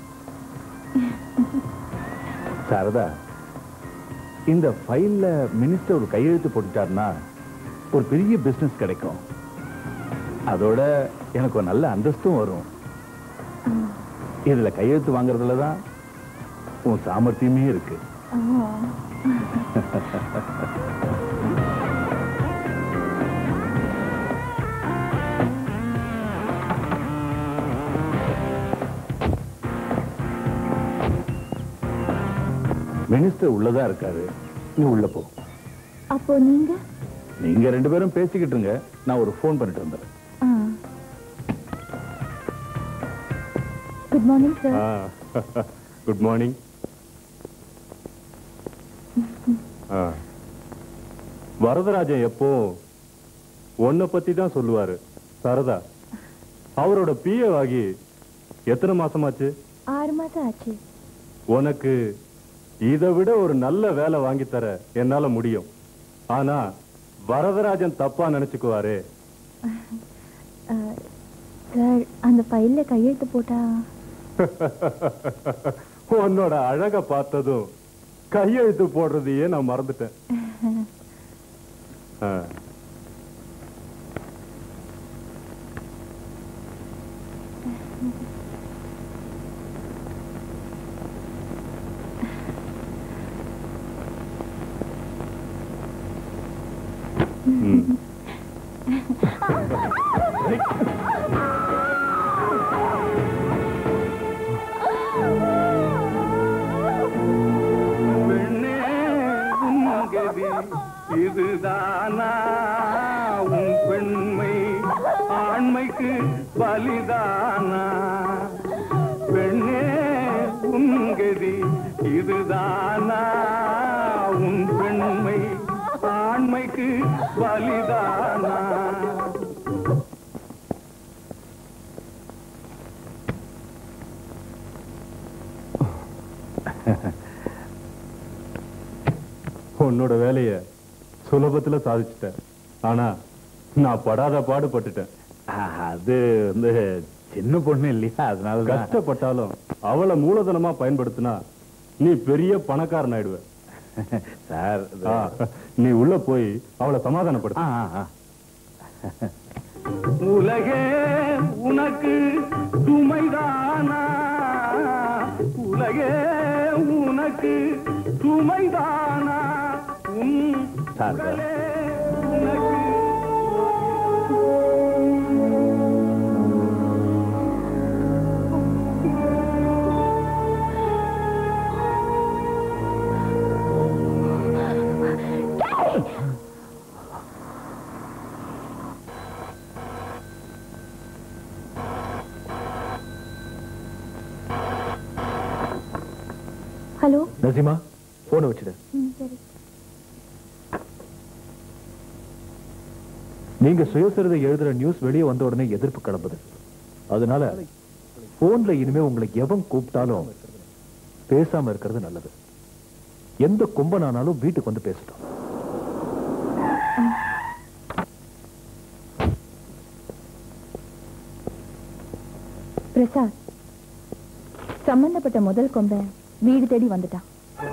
சாரதா இந்த ஃபைல்ல மினிஸ்டர் ஒரு கையெழுத்து போட்டுட்டாருன்னா ஒரு பெரிய பிசினஸ் கிடைக்கும் அதோட எனக்கு ஒரு நல்ல அந்தஸ்தும் வரும் இதுல கையெழுத்து வாங்குறதுல தான் உன் சாமர்த்தியமே இருக்கு மினிஸ்டர் உள்ளதா இருக்காரு நீ உள்ள போ அப்போ நீங்க நீங்க ரெண்டு பேரும் பேசிக்கிட்டு இருங்க நான் ஒரு ஃபோன் பண்ணிட்டு வந்துடுறேன் good morning sir good morning Varadarajan எப்போ உன்னை பத்தி தான் சொல்லுவாரு சரதா அவரோட பிஏ ஆகி எத்தனை மாசமாச்சு ஆறு மாசம் ஆச்சு உனக்கு இதை விட ஒரு நல்ல வேலை வாங்கி தர என்னால முடியும் ஆனா வரதராஜன் தப்பா நினைச்சுக்குவாரே சார் அந்த ஃபைல்ல கையெழுத்து போட்டா உன்னோட அழக பார்த்ததும் கையெழுத்து போடுறதையே நான் மறந்துட்டேன் ஆ. ம். பெண்ணே உன் கதி இதுதானா உன் பெண்மை ஆண்மைக்கு பலிதானா பெண்ணே உன் கதி இதுதானா உன் பெண்மை ஆண்மைக்கு பலிதானா உன்னோட வேலைய சுலபத்துல சாதிச்சுட்டேன் ஆனா நான் படாத பாடுபட்டுட்டேன் அது வந்து சின்ன பொண்ணு இல்லையா அதனால கஷ்டப்பட்டாலும் அவளை மூலதனமா பயன்படுத்தினா நீ பெரிய பணக்காரன் ஆயிடுவ சார் ஆ, நீ உள்ள போய் அவளை சமாதானப்படுத்த உலகே உனக்கு சுமைதானா உலகே உனக்கு சுமைதானா உன் சார், சார். உடலே உனக்கு ஹலோ நசிமா போனை வச்சுடு ம் சரி நீங்க சுயசரிதை எழுதுற நியூஸ் வெளியே வந்த உடனே எதிர்ப்பு கிளம்புது அதனால போன்ல இனிமே உங்களை எவன் கூப்பிட்டாலும் பேசாம இருக்கிறது நல்லது எந்த கும்பனானாலும் வீட்டுக்கு வந்து பேசட்டும் பிரசாத் சம்பந்தப்பட்ட முதல் கொம்பை வீடு தேடி வந்துட்டான்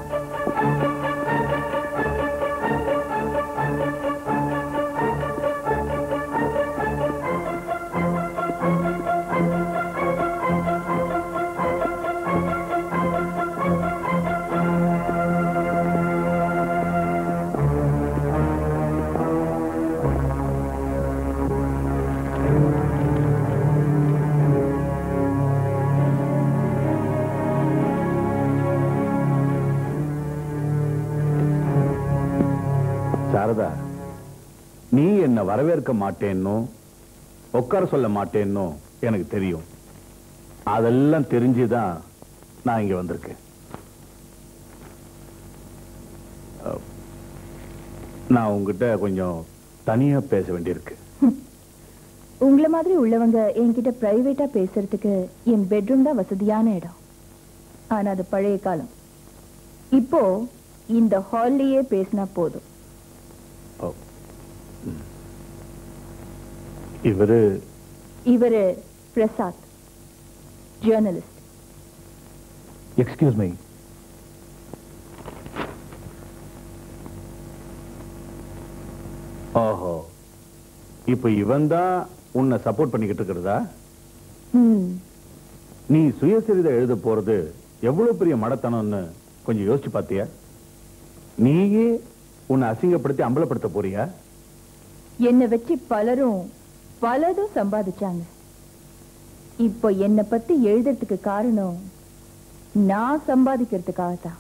சாரதா நீ என்ன வரவேற்க மாட்டேன்னோ உட்கார சொல்ல மாட்டேன்னோ எனக்கு தெரியும் அதெல்லாம் தெரிஞ்சுதான் நான் இங்க வந்திருக்கேன் அஹ், நான் உங்ககிட்ட கொஞ்சம் தனியா பேச வேண்டியிருக்கு உங்கள மாதிரி உள்ளவங்க என்கிட்ட பிரைவேட்டா பேசுறதுக்கு என் பெட்ரூம் தான் வசதியான இடம் ஆனா அது பழைய காலம் இப்போ இந்த ஹால்லயே பேசினா போதும் இவரு இவரு பிரசாத் ஜேர்னலிஸ்ட் எக்ஸ்கியூஸ் மீ ஓஹோ இப்ப இவன் தான் உன்னை சப்போர்ட் பண்ணிக்கிட்டு இருக்கிறதா ம் நீ சுயசரிதை எழுத போறது எவ்வளவு பெரிய மடத்தனம்னு கொஞ்சம் யோசிச்சு பார்த்தியா நீயே உன்னை அசிங்கப்படுத்தி அம்பலப்படுத்த போறியா என்னை வச்சு பலரும் பலதும் சம்பாதிச்சாங்க இப்போ என்னை பத்தி எழுதுறதுக்கு காரணம் நான் சம்பாதிக்கிறதுக்காக தான்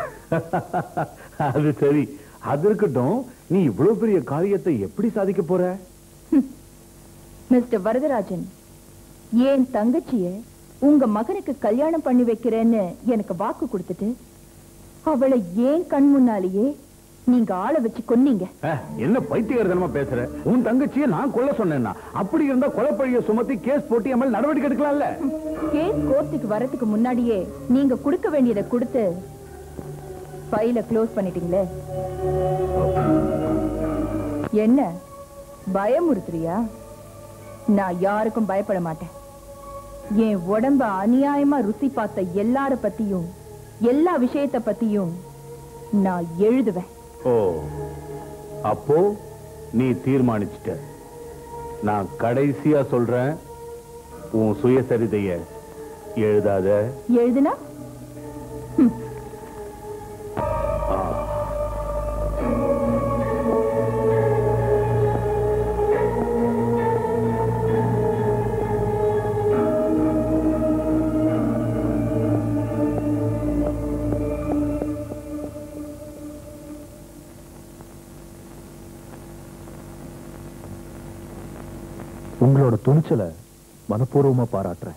அது சரி அது இருக்கட்டும் நீ இவ்வளவு பெரிய காரியத்தை எப்படி சாதிக்க போற மிஸ்டர் வரதராஜன் என் தங்கச்சிய உங்க மகனுக்கு கல்யாணம் பண்ணி வைக்கிறேன்னு எனக்கு வாக்கு கொடுத்துட்டு அவளை ஏன் கண் முன்னாலேயே நீங்க ஆளை வச்சு கொன்னீங்க அஹ், என்ன பைத்தியகாரத்தனமா பேசுற உன் தங்கச்சியை நான் கொல்ல சொன்னேன்னா அப்படி இருந்தா கொலைப்பழிய சுமத்தி கேஸ் போட்டு என் மேல நடவடிக்கை எடுக்கலாம்ல கேஸ் கோர்ட்டுக்கு வரதுக்கு முன்னாடியே நீங்க கொடுக்க வேண்டியதை கொடுத்து ஃபைல க்ளோஸ் பண்ணிட்டீங்களே என்ன பயமுறுத்துறியா நான் யாருக்கும் பயப்பட மாட்டேன் என் உடம்ப அநியாயமா ருசி பார்த்த எல்லார பத்தியும் எல்லா விஷயத்த பத்தியும் நான் எழுதுவேன் ஓ அப்போ நீ தீர்மானிச்சிட்ட நான் கடைசியா சொல்றேன் உன் சுயசரிதைய எழுதாத எழுதுனா உங்களோட துணிச்சலை மனப்பூர்வமா பாராட்டுறேன்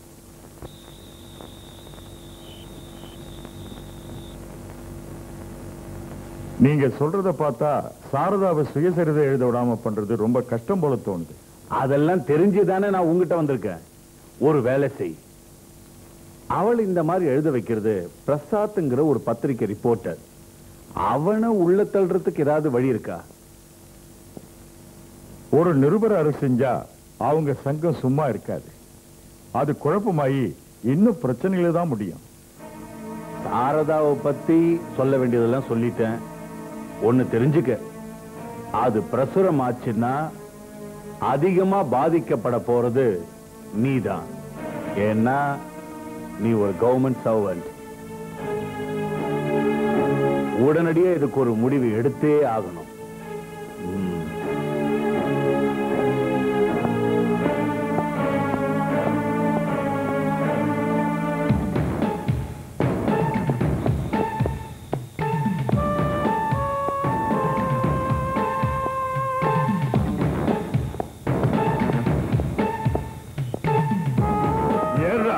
நீங்க சொல்றத பார்த்தா சாரதாவை சுயசரிதை எழுத விடாம பண்றது ரொம்ப கஷ்டம் போல தோணுது அதெல்லாம் தெரிஞ்சுதானே நான் உங்ககிட்ட வந்திருக்கேன் ஒரு வேலை செய் அவள் இந்த மாதிரி எழுத வைக்கிறது பிரசாத்ங்கிற ஒரு பத்திரிக்கை ரிப்போர்ட்டர் அவனை உள்ள தள்ளுறதுக்கு ஏதாவது வழி இருக்கா ஒரு நிருபர் அரசு செஞ்சா அவங்க சங்கம் சும்மா இருக்காது அது குழப்பமாயி இன்னும் பிரச்சனையில தான் முடியும் சாரதாவை பத்தி சொல்ல வேண்டியதெல்லாம் சொல்லிட்டேன் ஒண்ணு தெரிஞ்சுக்க அது பிரசுரம் ஆச்சுன்னா அதிகமா பாதிக்கப்பட போறது நீதான் ஏன்னா நீ ஒரு கவர்மெண்ட் சர்வன்ட் உடனடியே இதுக்கு ஒரு முடிவு எடுத்தே ஆகணும் ம். ஏறா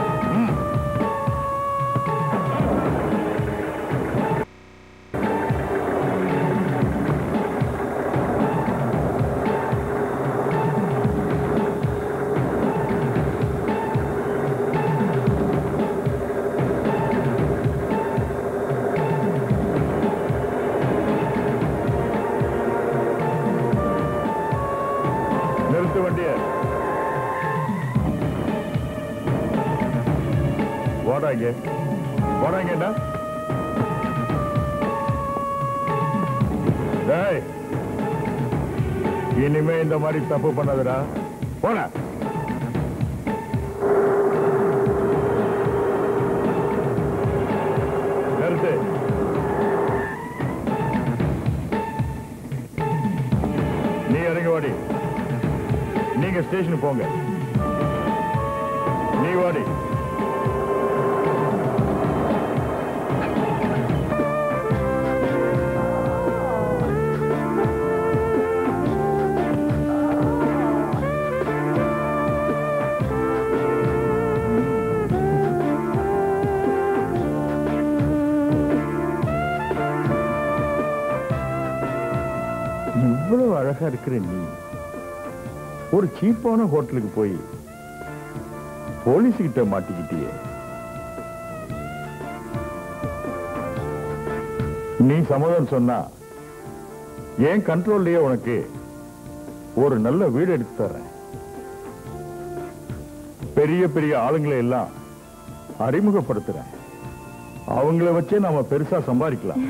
நிறுத்து வண்டிய வாடா இங்க போறாங்க என்ன டேய் இனிமே இந்த மாதிரி தப்பு பண்ணாதடா போன நிறுத்து நீ இறங்கி வாடி நீங்க ஸ்டேஷனுக்கு போங்க நீ வாடி இவ்வளவு அழகா இருக்கிற நீ ஒரு சீப்பான ஹோட்டலுக்கு போய் போலீஸ் கிட்ட மாட்டிக்கிட்டியே நீ சம்மதம் சொன்னா என் கண்ட்ரோல்லயே உனக்கு ஒரு நல்ல வீடு எடுத்து தர்றேன் பெரிய பெரிய ஆளுங்களை எல்லாம் அறிமுகப்படுத்துறேன் அவங்கள வச்சே நாம பெருசா சம்பாதிக்கலாம்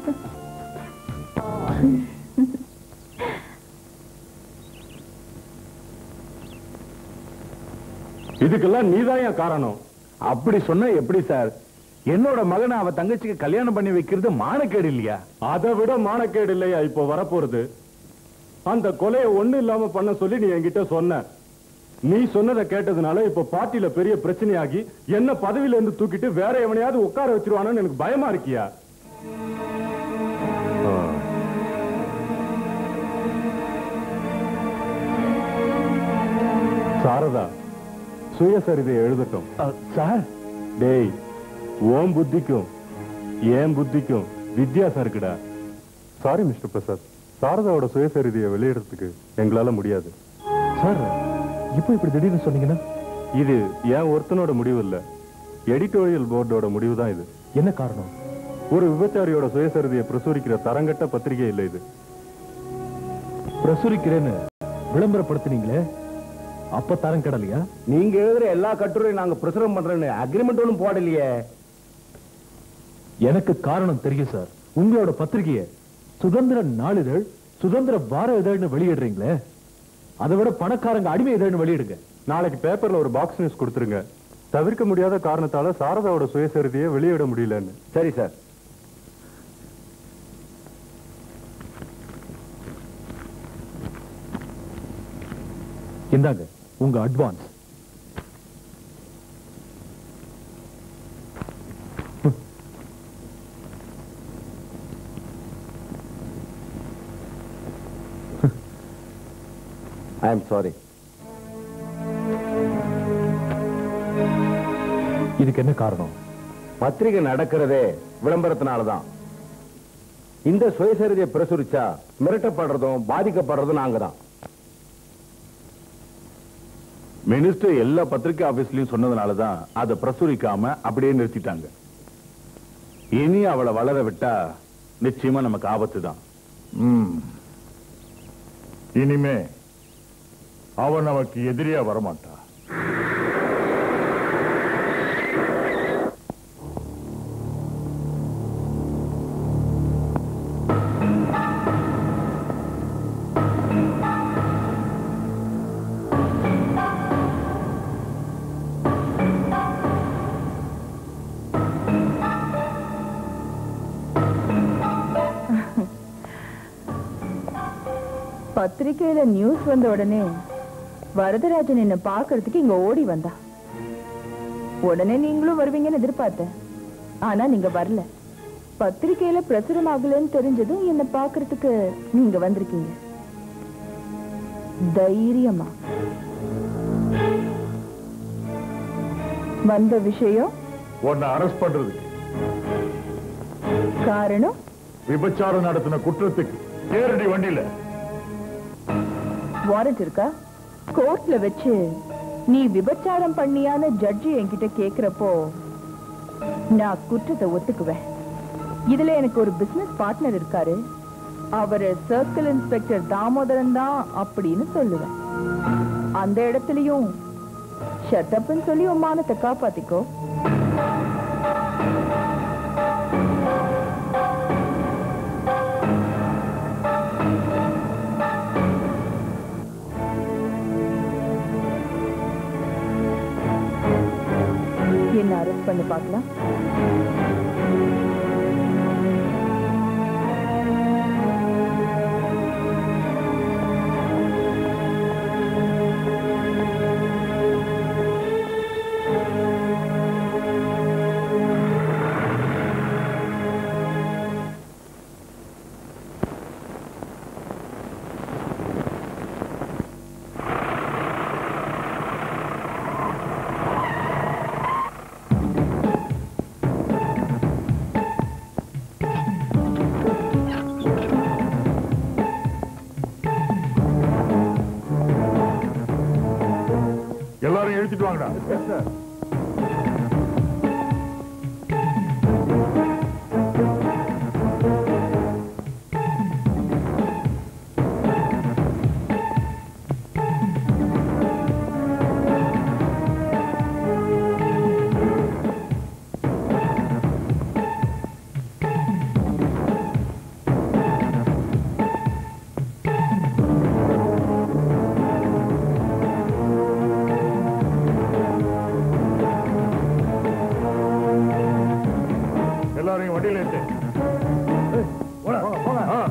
இதுக்கெல்லாம் நீதான் என் காரணம் அப்படி சொன்னா எப்படி சார் என்னோட மகனை அவ தங்கச்சிக்கு கல்யாணம் பண்ணி வைக்கிறது மானக்கேடு இல்லையா அதை விட மானக்கேடு இல்லையா இப்போ வரப்போறது அந்த கொலையை ஒண்ணு இல்லாம பண்ண சொல்லி நீ என்கிட்ட சொன்ன நீ சொன்னதை கேட்டதுனால இப்ப பார்ட்டியில பெரிய பிரச்சனையாகி என்ன பதவியில இருந்து தூக்கிட்டு வேற எவனையாவது உட்கார வச்சிருவானு எனக்கு பயமா இருக்கியா ஆ. சாரதா சுயசரிதை எழுதட்டும் சார் டேய் ஓம் புத்திக்கும் ஏன் புத்திக்கும் வித்தியாசம் இருக்குடா சாரி மிஸ்டர் பிரசாத் சாரதாவோட சுயசரிதையை வெளியிடறதுக்கு எங்களால முடியாது சார் இப்போ இப்படி திடீர்னு சொன்னீங்கன்னா இது ஏன் ஒருத்தனோட முடிவு இல்ல எடிட்டோரியல் போர்டோட முடிவு தான் இது என்ன காரணம் ஒரு விபச்சாரியோட சுயசரிதையை பிரசுரிக்கிற தரங்கட்ட பத்திரிகை இல்ல இது பிரசுரிக்கிறேன்னு விளம்பரப்படுத்துனீங்களே அப்ப தரம் கடலையா நீங்க எழுதுற எல்லா கட்டுரையும் நாங்க பிரசுரம் பண்றேன்னு அக்ரிமெண்ட் ஒண்ணும் போடலையே எனக்கு காரணம் தெரியும் சார் உங்களோட பத்திரிகையை சுதந்திர நாளிதழ் சுதந்திர வார இதழ்னு வெளியிடுறீங்களே அதை விட பணக்காரங்க அடிமை இதழ்னு வெளியிடுங்க நாளைக்கு பேப்பர்ல ஒரு பாக்ஸ் நியூஸ் கொடுத்துருங்க தவிர்க்க முடியாத காரணத்தால சாரதாவோட சுயசரிதையை வெளியிட முடியலன்னு சரி சார் இந்தாங்க உங்க அட்வான்ஸ் ஐ எம் சாரி இதுக்கு என்ன காரணம் பத்திரிகை நடக்கிறதே விளம்பரத்தினாலதான் இந்த சுயசரிதையை பிரசுரிச்சா மிரட்டப்படுறதும் பாதிக்கப்படுறதும் நாங்க தான் மினிஸ்டர் எல்லா பத்திரிகை ஆபீஸ்லயும் சொன்னதுனாலதான் அதை பிரசுரிக்காம அப்படியே நிறுத்திட்டாங்க இனி அவளை வளர விட்டா நிச்சயமா நமக்கு ஆபத்து தான் இனிமே அவன் நமக்கு எதிரியா வரமாட்டா பத்திரிக்கையில நியூஸ் வந்த உடனே வரதராஜன் என்ன பாக்குறதுக்கு இங்க ஓடி வந்தா உடனே நீங்களும் வருவீங்கன்னு எதிர்பார்த்தேன் ஆனா நீங்க வரல பத்திரிக்கையில பிரசுரம் ஆகலன்னு தெரிஞ்சதும் என்ன பாக்குறதுக்கு நீங்க வந்திருக்கீங்க தைரியமா வந்த விஷயம் உன்னை அரெஸ்ட் பண்றதுக்கு காரணம் விபச்சாரம் நடத்தின குற்றத்துக்கு நேரடி வண்டியில வாரண்ட் இருக்கா கோர்ட்ல வச்சு நீ விபச்சாரம் பண்ணியான ஜட்ஜி என்கிட்ட கேக்குறப்போ நான் குற்றத்தை ஒத்துக்குவேன் இதுல எனக்கு ஒரு பிசினஸ் பார்ட்னர் இருக்காரு அவரு சர்க்கிள் இன்ஸ்பெக்டர் தாமோதரன் தான் அப்படின்னு சொல்லுவேன் அந்த இடத்துலயும் ஷட்டப்னு சொல்லி உன் மானத்தை காப்பாத்திக்கோ என்ன அரெஸ்ட் பண்ணி பார்க்கலாம் எல்லாரும் எழுதிட்டு வாங்கடா எல்லாரையும் வண்டியில ஏத்து ஆ.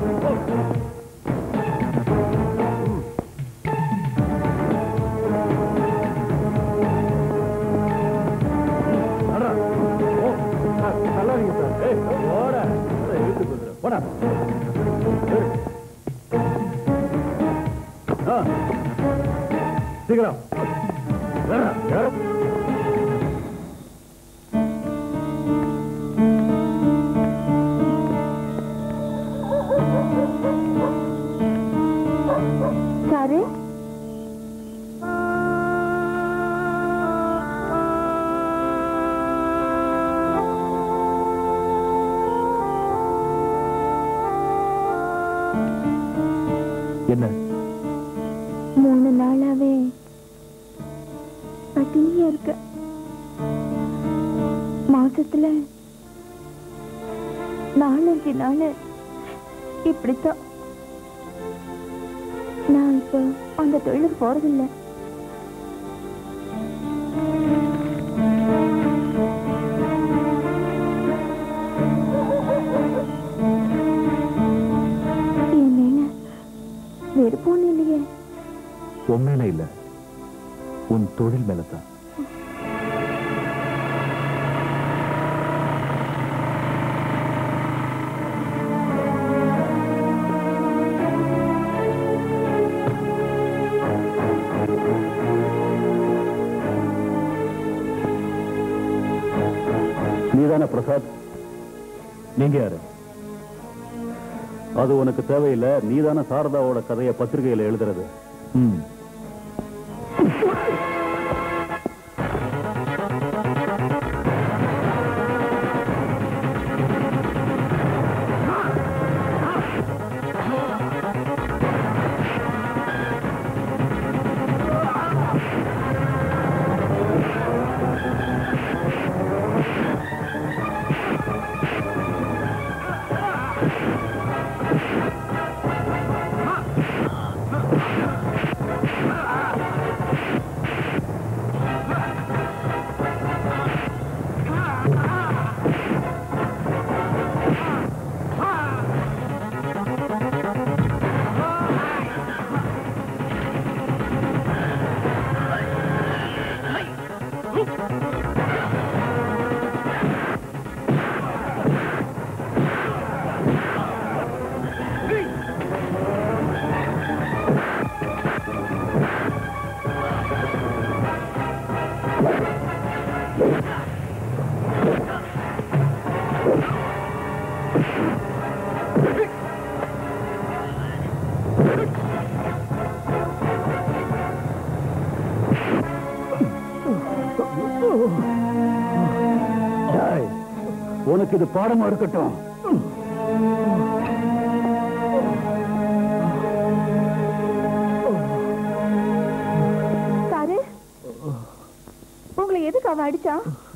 நல்லா இருங்க சார் ஏய், போடா. போடா, இழுத்து கொடுத்துரு. போடா. ஆ. சீக்கிரம் ஏறுடா, ஏறு. சாரு என்ன மூணு நாளாவே பட்டினியா இருக்க மாசத்துல நாலஞ்சு நாள் இப்படித்தான் நான் இப்போ அந்த தொழிலுக்கு போறதில்லை என் மேல வெறுப்பொன்னு இல்லையே உன் மேல இல்ல உன் தொழில் மேலதான் நீதானே பிரசாத் நீங்க யாரு அது உனக்கு தேவையில்லை நீதானே சாரதாவோட கதையை பத்திரிகையில எழுதுறது ம் உனக்கு இது பாடமா இருக்கட்டும் சாரு உங்களை எதுக்கு அவ அடிச்சா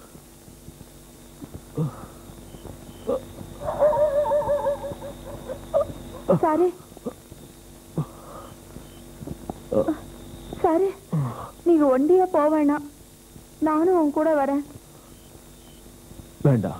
சாரு சாரு நீங்க ஒண்டியா போவேணாம் நானும் உன் கூட வரேன் வேண்டாம்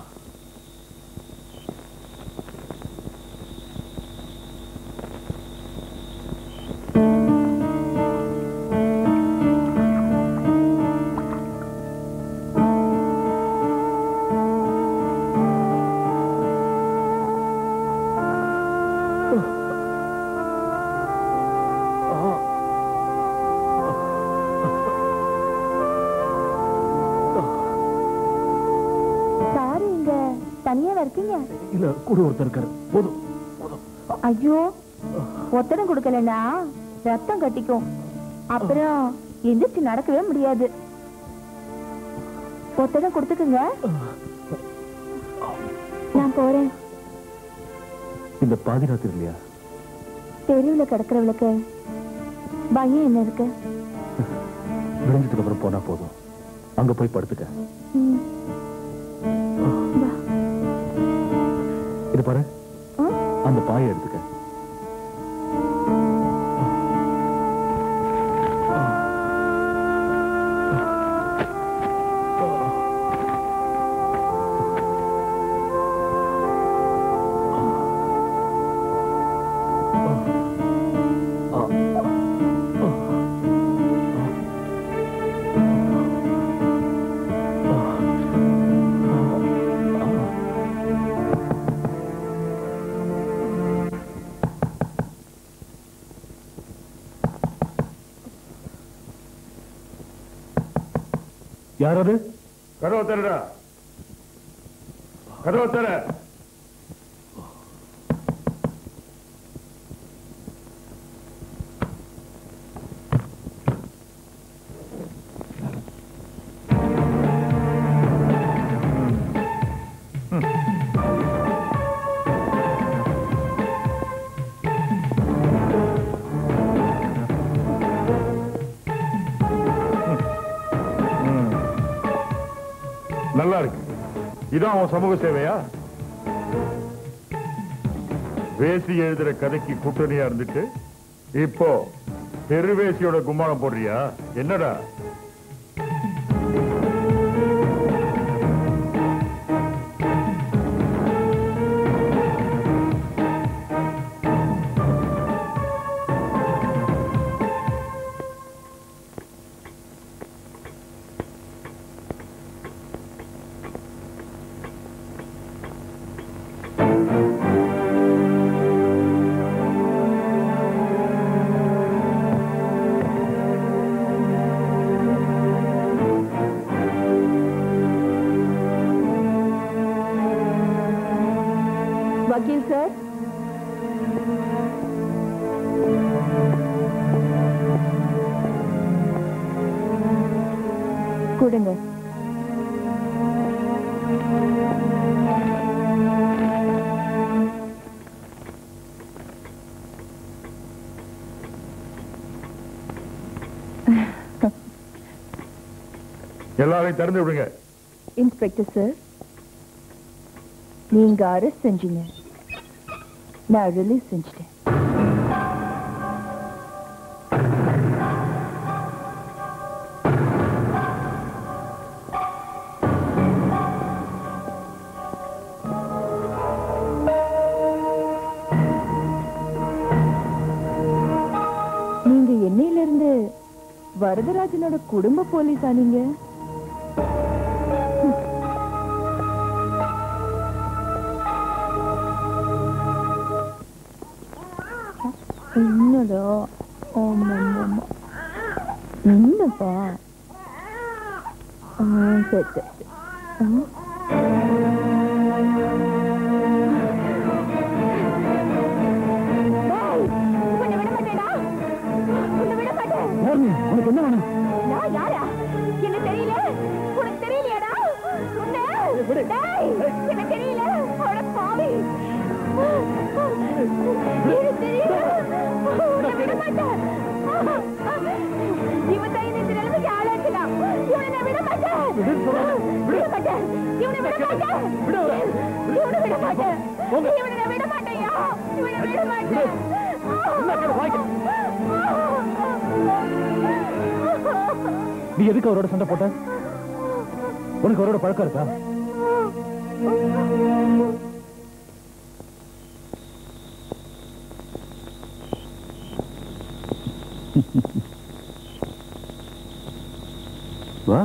சாரு இங்க தனியா இருக்கீங்க இல்ல கூட ஒருத்தர் இருக்காரு போதும் ஐயோ ஒத்தடம் கொடுக்கலன்னா ரத்தம் கட்டிக்கும் அப்புறம் எந்திரிச்சு நடக்கவே முடியாது ஒத்தடம் கொடுத்துக்குங்க நான் போறேன் இந்த பாதிராத்திரி இல்லையா தெருவுல கிடக்குறவளுக்கு பயம் என்ன இருக்கு விடிஞ்சதுக்கு அப்புறம் போனா போதும் அங்க போய் படுத்துக்க ம். வா. இது பாரு ஆ? அந்த பாயை எடுத்துக்க யார் அது கதவை தரடா கதவை தர நல்லா இருக்கு இதான் உன் சமூக சேவையா வேசி எழுதுற கதைக்கு கூட்டணியா இருந்துட்டு இப்போ தெருவேசியோட கும்மாளம் போடுறியா என்னடா வக்கீல் சார் கொடுங்க எல்லாரையும் திறந்து விடுங்க இன்ஸ்பெக்டர் சார் நீங்க அரெஸ்ட் செஞ்சீங்க நான் ரிலீஸ் செஞ்சிட்டேன் நீங்க என்னையில இருந்து வரதராஜனோட குடும்ப போலீஸா நீங்க என்னடா ஆமா ஆமா என்னப்பா ஆ சரி சரி சரி. ஆ. டேய், உன்னை விட மாட்டேன்டா. உன்னை விட மாட்டேன். உனக்கு என்ன வேணும் நான் யாரா? என்ன தெரியல? உனக்கு தெரியலையாடா? உன்னை? டேய், எனக்கு தெரியல. அட பாவி. எனக்கு தெரியல. உன்னை விட மாட்டேன். இவன் தான் என்னை இந்த நிலைமைக்கு ஆளாக்கினான். இவனை நான் விட மாட்டேன். விட மாட்டேன். இவனை விட மாட்டேன். இவனை விட மாட்டேன். இவனை நான் விட மாட்டேன்யா. இவனை விட மாட்டேன். நீ எதுக்கு அவரோட சண்டை போட்ட உனக்கு அவரோட பழக்கம் இருக்கா வா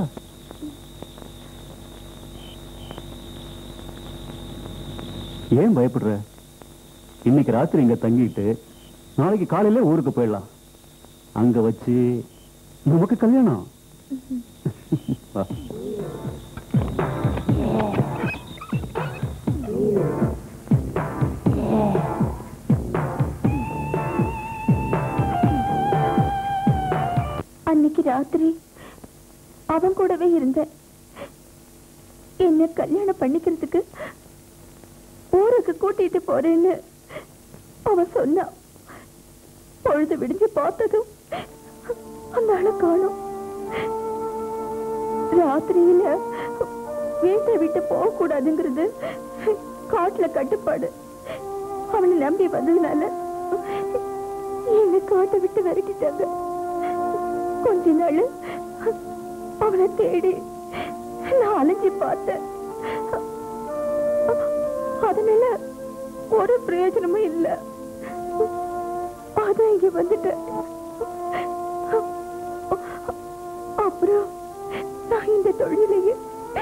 ஏன் பயப்படுற இன்னைக்கு ராத்திரி இங்க தங்கிட்டு நாளைக்கு காலையில ஊருக்கு போயிடலாம் அங்க வச்சு நமக்கு கல்யாணம் வா அன்னைக்கு ராத்திரி அவன் கூடவே இருந்தேன் என்ன கல்யாணம் பண்ணிக்கிறதுக்கு ஊருக்கு கூட்டிட்டு போறேன்னு அவன் சொன்னான் பொழுது விடிஞ்சு பார்த்ததும் அந்த ஆளை காணோம் ராத்திரியில வீட்டை விட்டு போக கூடாதுங்கிறது காட்டுல கட்டுப்பாடு அவனை நம்பி வந்ததுனால என்னை காட்டை விட்டு விரட்டிட்டாங்க கொஞ்ச நாள் அவனை தேடி நான் அலைஞ்சு பார்த்தேன் அதனால ஒரு பிரயோஜனமும் இல்ல அதான் இங்க வந்துட்டேன் அப்புறம் நான் இந்த தொழிலையே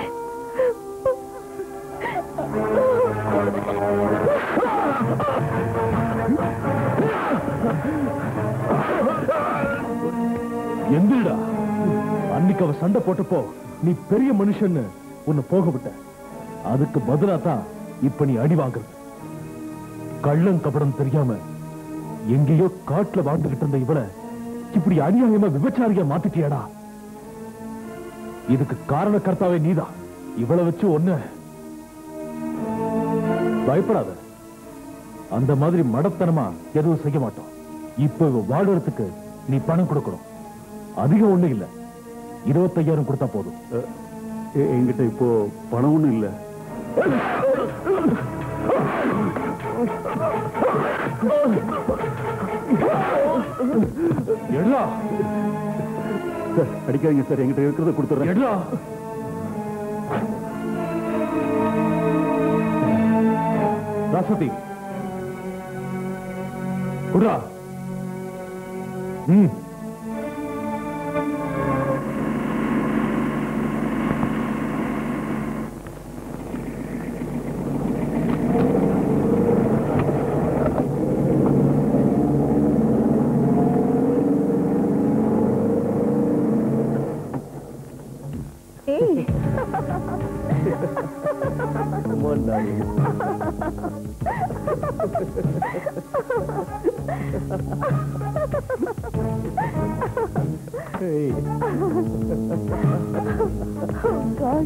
எந்திரடா அன்னைக்கு அவ சண்டை போட்டப்போ நீ பெரிய மனுஷன்னு உன்னை போக விட்ட அதுக்கு பதிலா தான் இப்ப நீ அடி வாங்குறது கள்ளம் கபடம் தெரியாம எங்கேயோ காட்டுல வாழ்ந்துகிட்டு இருந்த இவள இப்படி அநியாயமா விபச்சாரியா மாத்திட்டியாடா இதுக்கு காரணக்கர்த்தாவே நீதான் இவளை வச்சு ஒண்ணு பயப்படாத அந்த மாதிரி மடத்தனமா எதுவும் செய்ய மாட்டோம் இப்ப இவ வாடுறதுக்கு நீ பணம் கொடுக்கணும் அதிகம் ஒண்ணு இல்ல இருபத்தையாயிரம் கொடுத்தா போதும் என்கிட்ட இப்போ பணம் ஒண்ணும் இல்ல எடுடா சார் அடிக்காதீங்க சார் என்கிட்ட இருக்கிறத கொடுத்துறேன் எடுடா ராசதி குடா ம் ஏய் Oh God.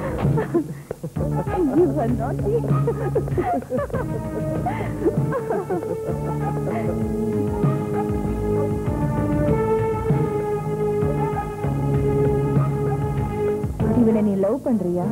you are naughty. இவனை நீ லவ் பண்றியா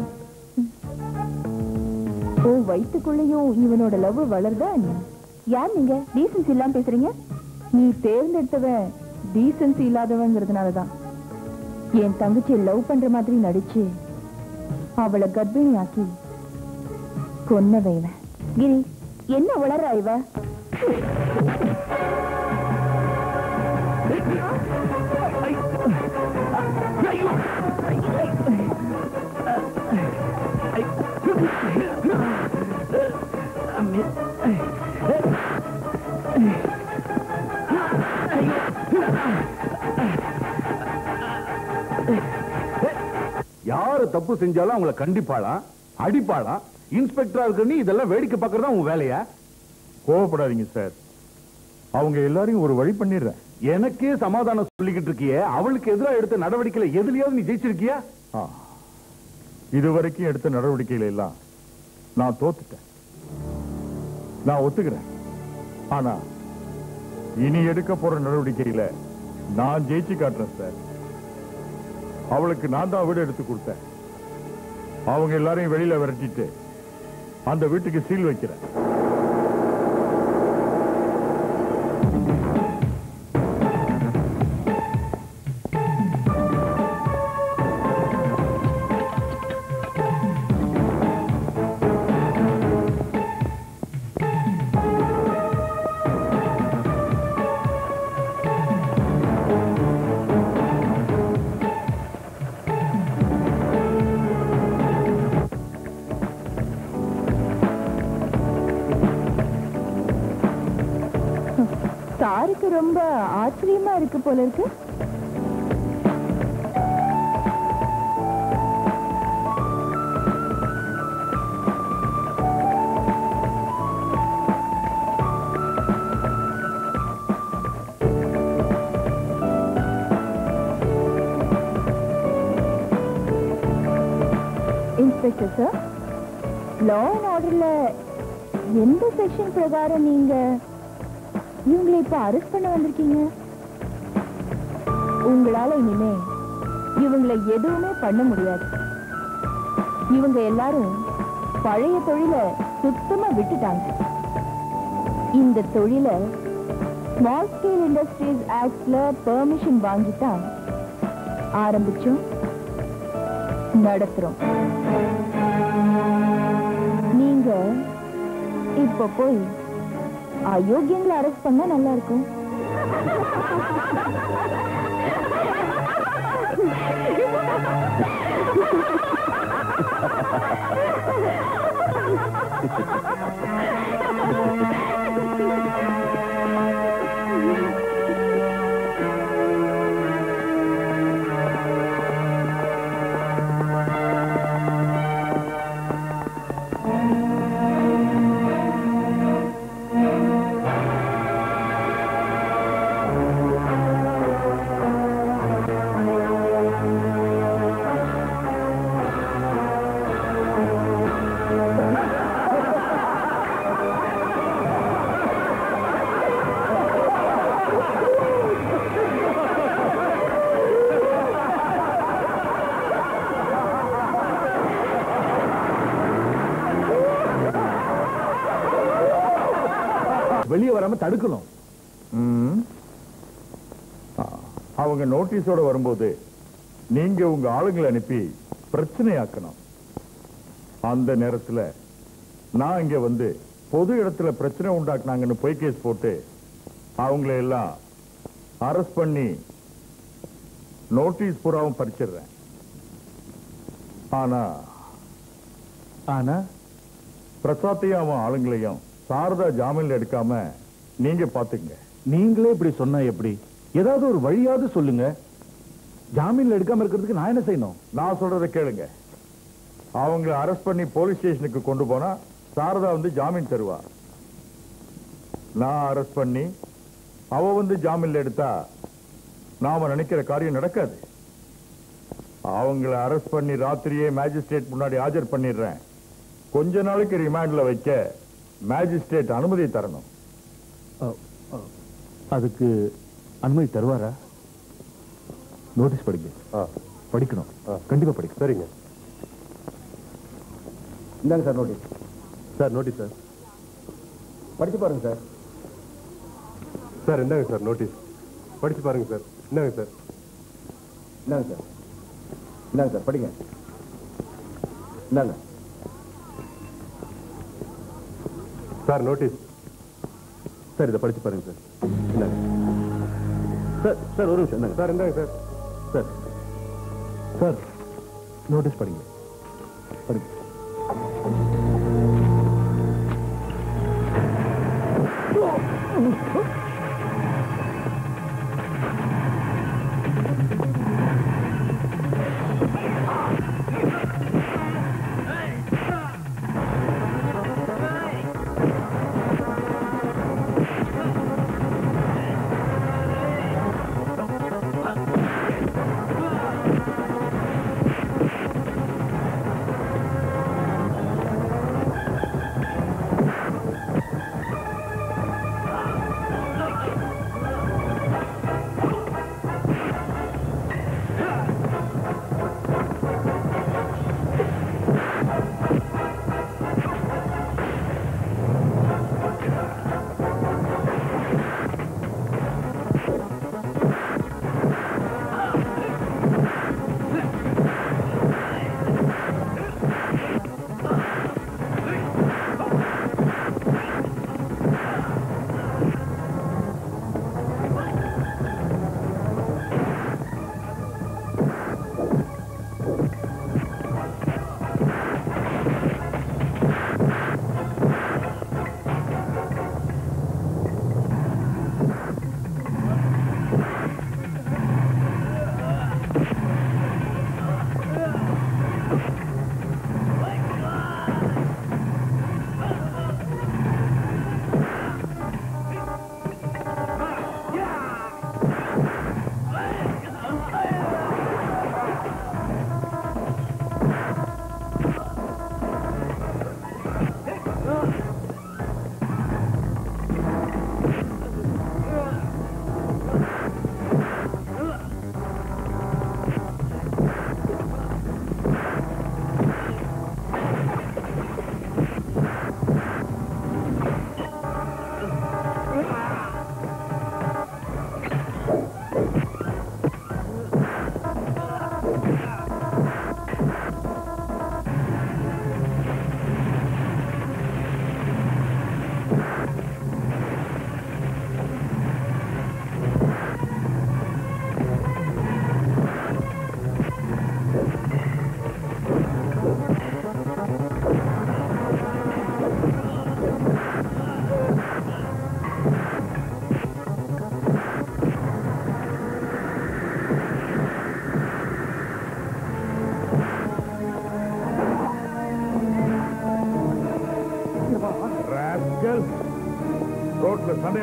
ஓ வயிற்றுக்குள்ளேயும் இவனோட லவ் வளருதா என்ன யார் நீங்க டீசன்சி இல்லாம பேசுறீங்க நீ தேர்ந்தெடுத்தவன் டீசன்சி இல்லாதவங்கிறதுனாலதான் என் தங்கச்சியை லவ் பண்ற மாதிரி நடிச்சு அவளை கர்ப்பிணியாக்கி கொன்னவன் இவன் கிரி என்ன உளறா இவ யாரு தப்பு செஞ்சாலும் அவங்கள கண்டிப்பாளாம் அடிப்பாளாம் இன்ஸ்பெக்டரா இருக்க நீ இதெல்லாம் வேடிக்கை பார்க்கறதா உன் வேலையா கோவப்படாதீங்க சார் அவங்க எல்லாரையும் ஒரு வழி பண்ணிடுறேன் எனக்கே சமாதானம் சொல்லிக்கிட்டு இருக்கியே அவளுக்கு எதிராக எடுத்த நடவடிக்கையில எதுலயாவது நீ ஜெயிச்சிருக்கியா ஆ. இதுவரைக்கும் எடுத்த நடவடிக்கைகள் எல்லாம் நான் தோத்துட்டேன் நான் ஒத்துக்கிறேன் ஆனா இனி எடுக்க போற நடவடிக்கையில நான் ஜெயிச்சு காட்டுறேன் சார் அவளுக்கு நான் தான் வீடு எடுத்து கொடுத்தேன் அவங்க எல்லாரையும் வெளியில விரட்டிட்டு அந்த வீட்டுக்கு சீல் வைக்கிறேன் பார்க்க ரொம்ப ஆச்சரியமா இருக்கு போல இருக்கு இன்ஸ்பெக்டர் சார் லா அண்ட் ஆர்டர்ல எந்த செக்ஷன் பிரகாரம் நீங்க இவங்களை இப்ப அரெஸ்ட் பண்ண வந்திருக்கீங்க உங்களால இனிமே இவங்களை எதுவுமே பண்ண முடியாது இவங்க எல்லாரும் பழைய தொழில சுத்தமா விட்டுட்டாங்க இந்த தொழில ஸ்மால் ஸ்கேல் இண்டஸ்ட்ரீஸ் ஆக்ட்ல பெர்மிஷன் வாங்கித்தான் ஆரம்பிச்சோம் நடத்துறோம் நீங்க இப்ப போய் அயோக்கியங்களை அரெஸ்ட் பண்ணா நல்லா இருக்கும் வெளியே வராம தடுக்கணும் ம். ஆ, அவங்க நோட்டீஸோட வரும்போது நீங்க உங்க ஆளுங்களை அனுப்பி பிரச்சனையாக்கணும் அந்த நேரத்துல நான் இங்க வந்து பொது இடத்துல பிரச்சனை உண்டாக்குனாங்கன்னு பொய் கேஸ் போட்டு அவங்கள எல்லாம் அரெஸ்ட் பண்ணி நோட்டீஸ் பூராவும் பறிச்சிடுறேன் ஆனா ஆனா பிரசாத்தையும் அவன் ஆளுங்களையும் சாரதா ஜாமீன்ல எடுக்காம நீங்க பாத்துங்க நீங்களே இப்படி சொன்னா எப்படி ஏதாவது ஒரு வழியாவது சொல்லுங்க ஜாமீன்ல எடுக்காம இருக்கிறதுக்கு நான் என்ன செய்யணும் நான் சொல்றத கேளுங்க அவங்கள அரெஸ்ட் பண்ணி போலீஸ் ஸ்டேஷனுக்கு கொண்டு போனா சாரதா வந்து ஜாமீன் தருவா நான் அரெஸ்ட் பண்ணி அவ வந்து ஜாமீன்ல எடுத்தா நாம நினைக்கிற காரியம் நடக்காது அவங்கள அரெஸ்ட் பண்ணி ராத்திரியே மேஜிஸ்ட்ரேட் முன்னாடி ஆஜர் பண்ணிடுறேன் கொஞ்ச நாளைக்கு ரிமாண்ட்ல வைக்க மேஜிஸ்ட்ரேட் அனுமதி தரணும் அதுக்கு அனுமதி தருவாரா நோட்டீஸ் படிங்க படிக்கணும் கண்டிப்பா படிக்கணும் சரிங்க இந்தாங்க sir notice sir notice sir படிச்சு பாருங்க சார் சார் இந்தாங்க சார் நோட்டீஸ் படிச்சு பாருங்க சார் இந்தாங்க சார் இந்தாங்க சார் இந்தாங்க சார் படிங்க இந்தாங்க சார் நோட்டீஸ் சார் இதை படிச்சு பாருங்க சார் இந்தாங்க சார் சார் ஒரு நிமிஷம் இந்தாங்க. சார் இந்தாங்க சார் சார் சார் நோட்டீஸ் படிங்க படிங்க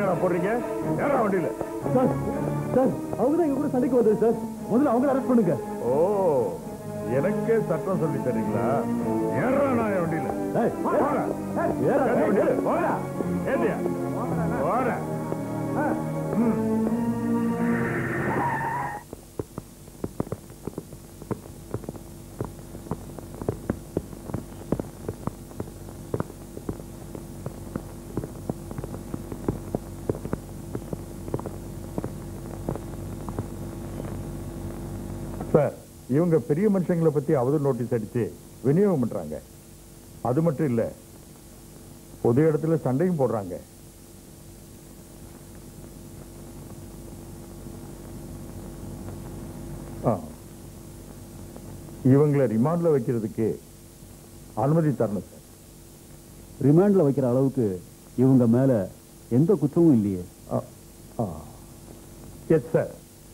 என்னடா போடுறீங்க ஏறா வண்டியில சார் சார் அவங்க தான் எங்க கூட சண்டைக்கு வந்தது சார் முதல்ல அவங்கள அரெஸ்ட் பண்ணுங்க ஓ எனக்கே சட்டம் சொல்லி தரீங்களா ஏறா நான் என் வண்டியில ஏய், போடா. ஏறா, ஏறு வண்டியில. போடா. ஏறியா? போடா. ம். சார் இவங்க பெரிய மனுஷங்களை பத்தி அவதூறு நோட்டீஸ் அடிச்சு விநியோகம் பண்றாங்க அது மட்டும் இல்ல பொது இடத்துல சண்டையும் போடுறாங்க ஆ. இவங்களை ரிமாண்ட்ல வைக்கிறதுக்கு அனுமதி தரணும் சார் ரிமாண்ட்ல வைக்கிற அளவுக்கு இவங்க மேல எந்த குற்றமும் இல்லையே எஸ் சார்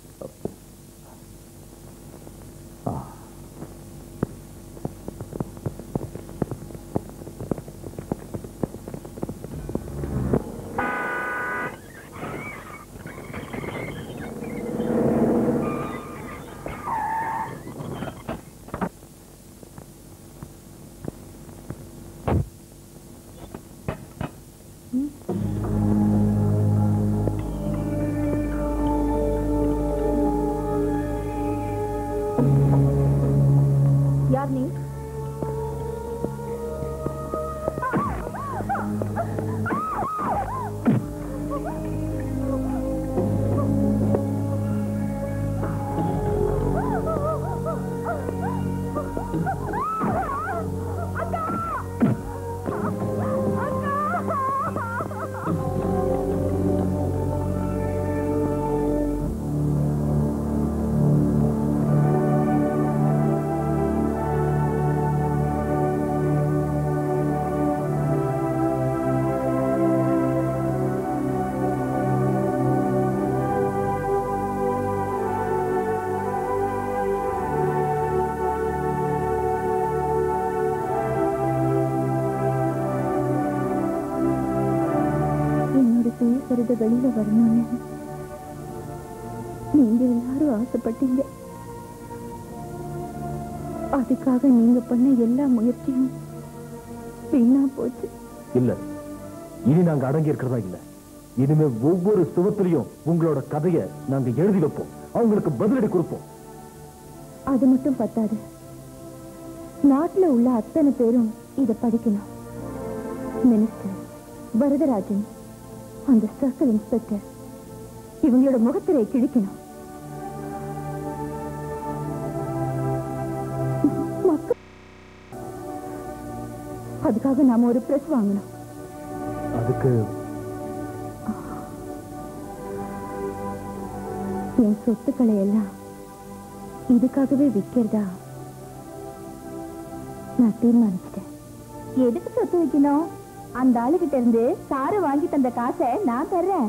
யார் நீ என்னோட சுயசரித வெளியில வரணும்னு நீங்க எல்லாரும் ஆசைப்பட்டீங்க அதுக்காக நீங்க பண்ண எல்லா முயற்சியும் வீணா போச்சு இல்ல இனி நாங்க அடங்கி இருக்கிறதா இல்ல இனிமே ஒவ்வொரு சுவத்திலையும் உங்களோட கதையை நாங்க எழுதி வைப்போம் அவங்களுக்கு பதிலடி கொடுப்போம் அது மட்டும் பத்தாது நாட்டுல உள்ள அத்தனை பேரும் இத படிக்கணும் மினிஸ்டர் வரதராஜன் அந்த சர்க்கிள் இன்ஸ்பெக்டர் இவங்களோட முகத்திரை கிழிக்கணும் மக்கள் அதுக்காக நாம ஒரு பிரஸ் வாங்கணும் அதுக்கு என் சொத்துக்களை எல்லாம் இதுக்காகவே விற்கிறதா நான் தீர்மானிச்சிட்டேன் எதுக்கு சொத்து வைக்கணும் அந்த ஆளுகிட்ட இருந்து சாரு வாங்கி தந்த காசை நான் தர்றேன்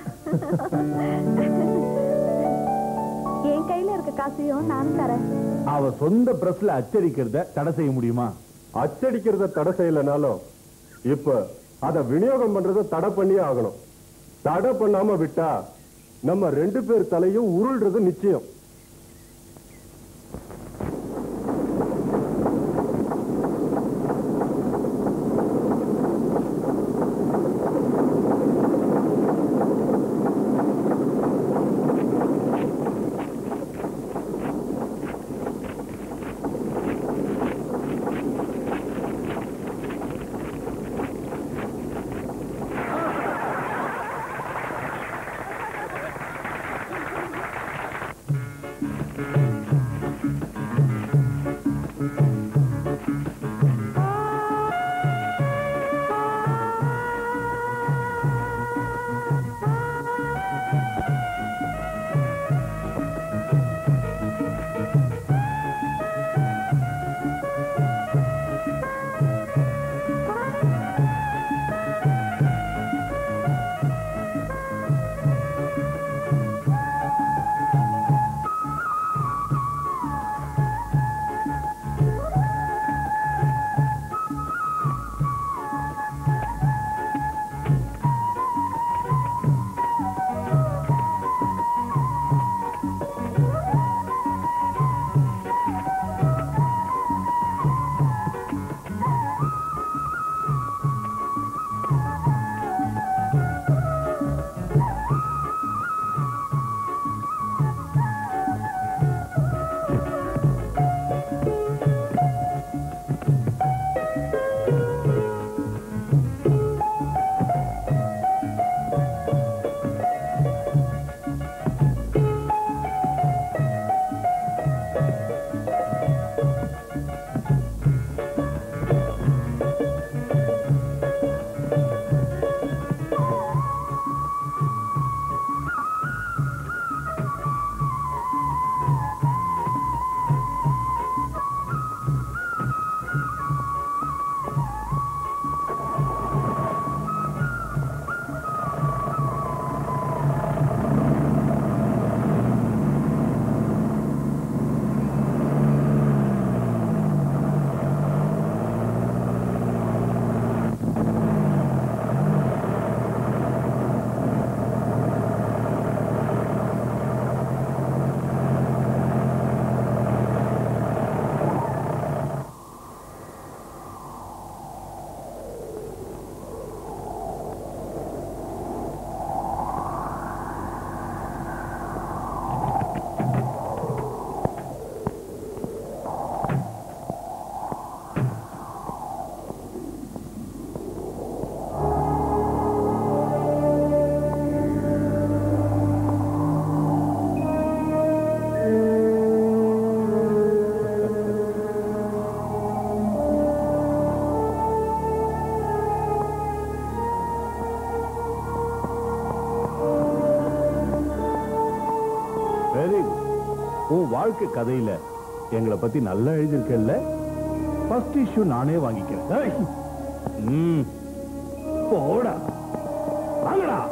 என் கையில இருக்க காசையும் நான் தரேன் அவ சொந்த பிரஸ்ல அச்சடிக்கிறத தடை செய்ய முடியுமா அச்சடிக்கிறத தடை செய்யலனாலும் இப்ப அத விநியோகம் பண்றத தடை பண்ணியே ஆகணும் தடை பண்ணாம விட்டா நம்ம ரெண்டு பேர் தலையும் உருள்றது நிச்சயம் வாழ்க்கை கதையில எங்களை பத்தி நல்லா எழுதியிருக்கல ஃபர்ஸ்ட் இஷ்யூ நானே வாங்கிக்கிறேன் ஏய். ம். போடா வாங்கடா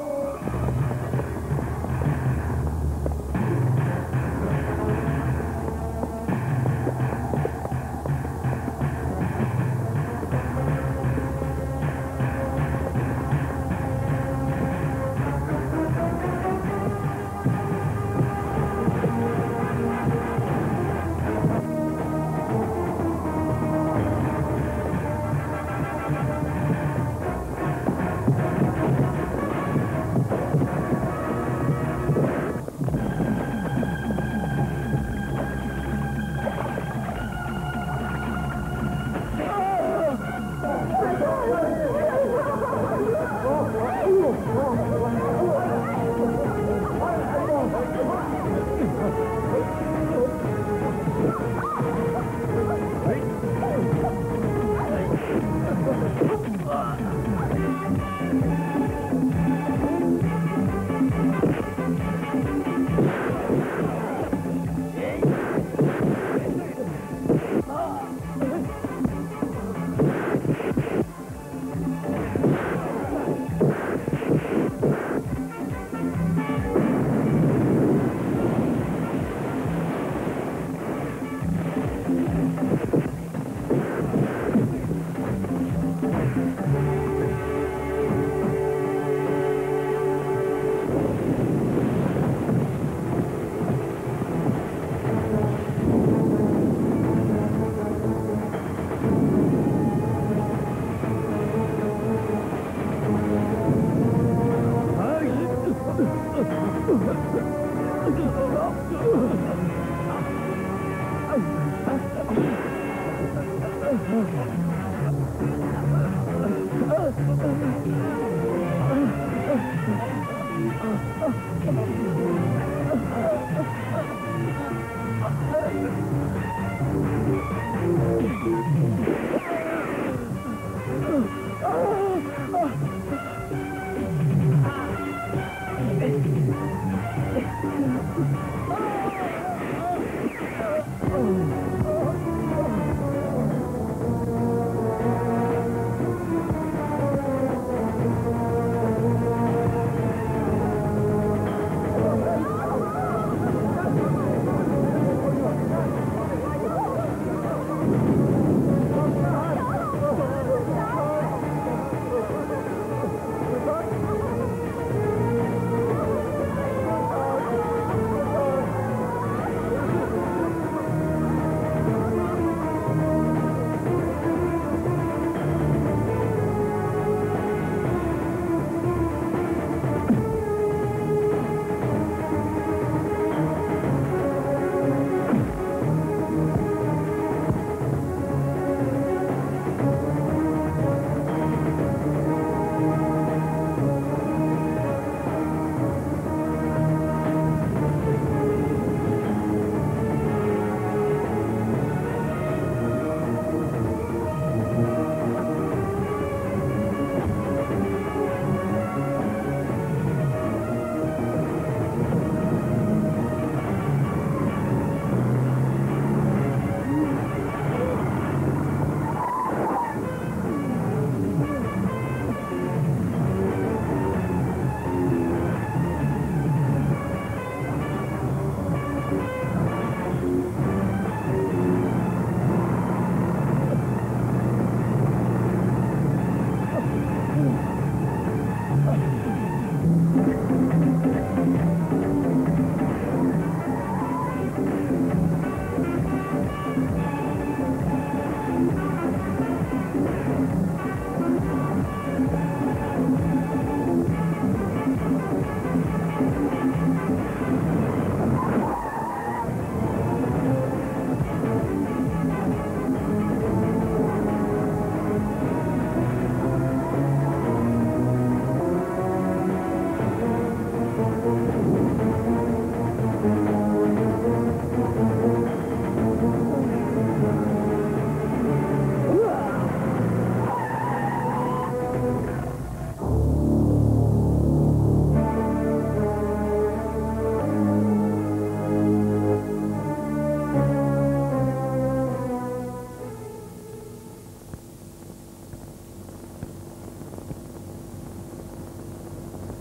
ஆ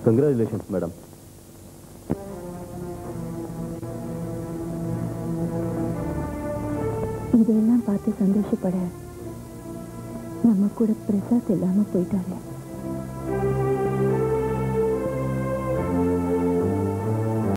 கங்க்ராச்சுலேஷன்ஸ் மேடம் இதையெல்லாம் பார்த்து சந்தோஷப்பட நம்ம கூட பிரசாத் இல்லாம போயிட்டாரு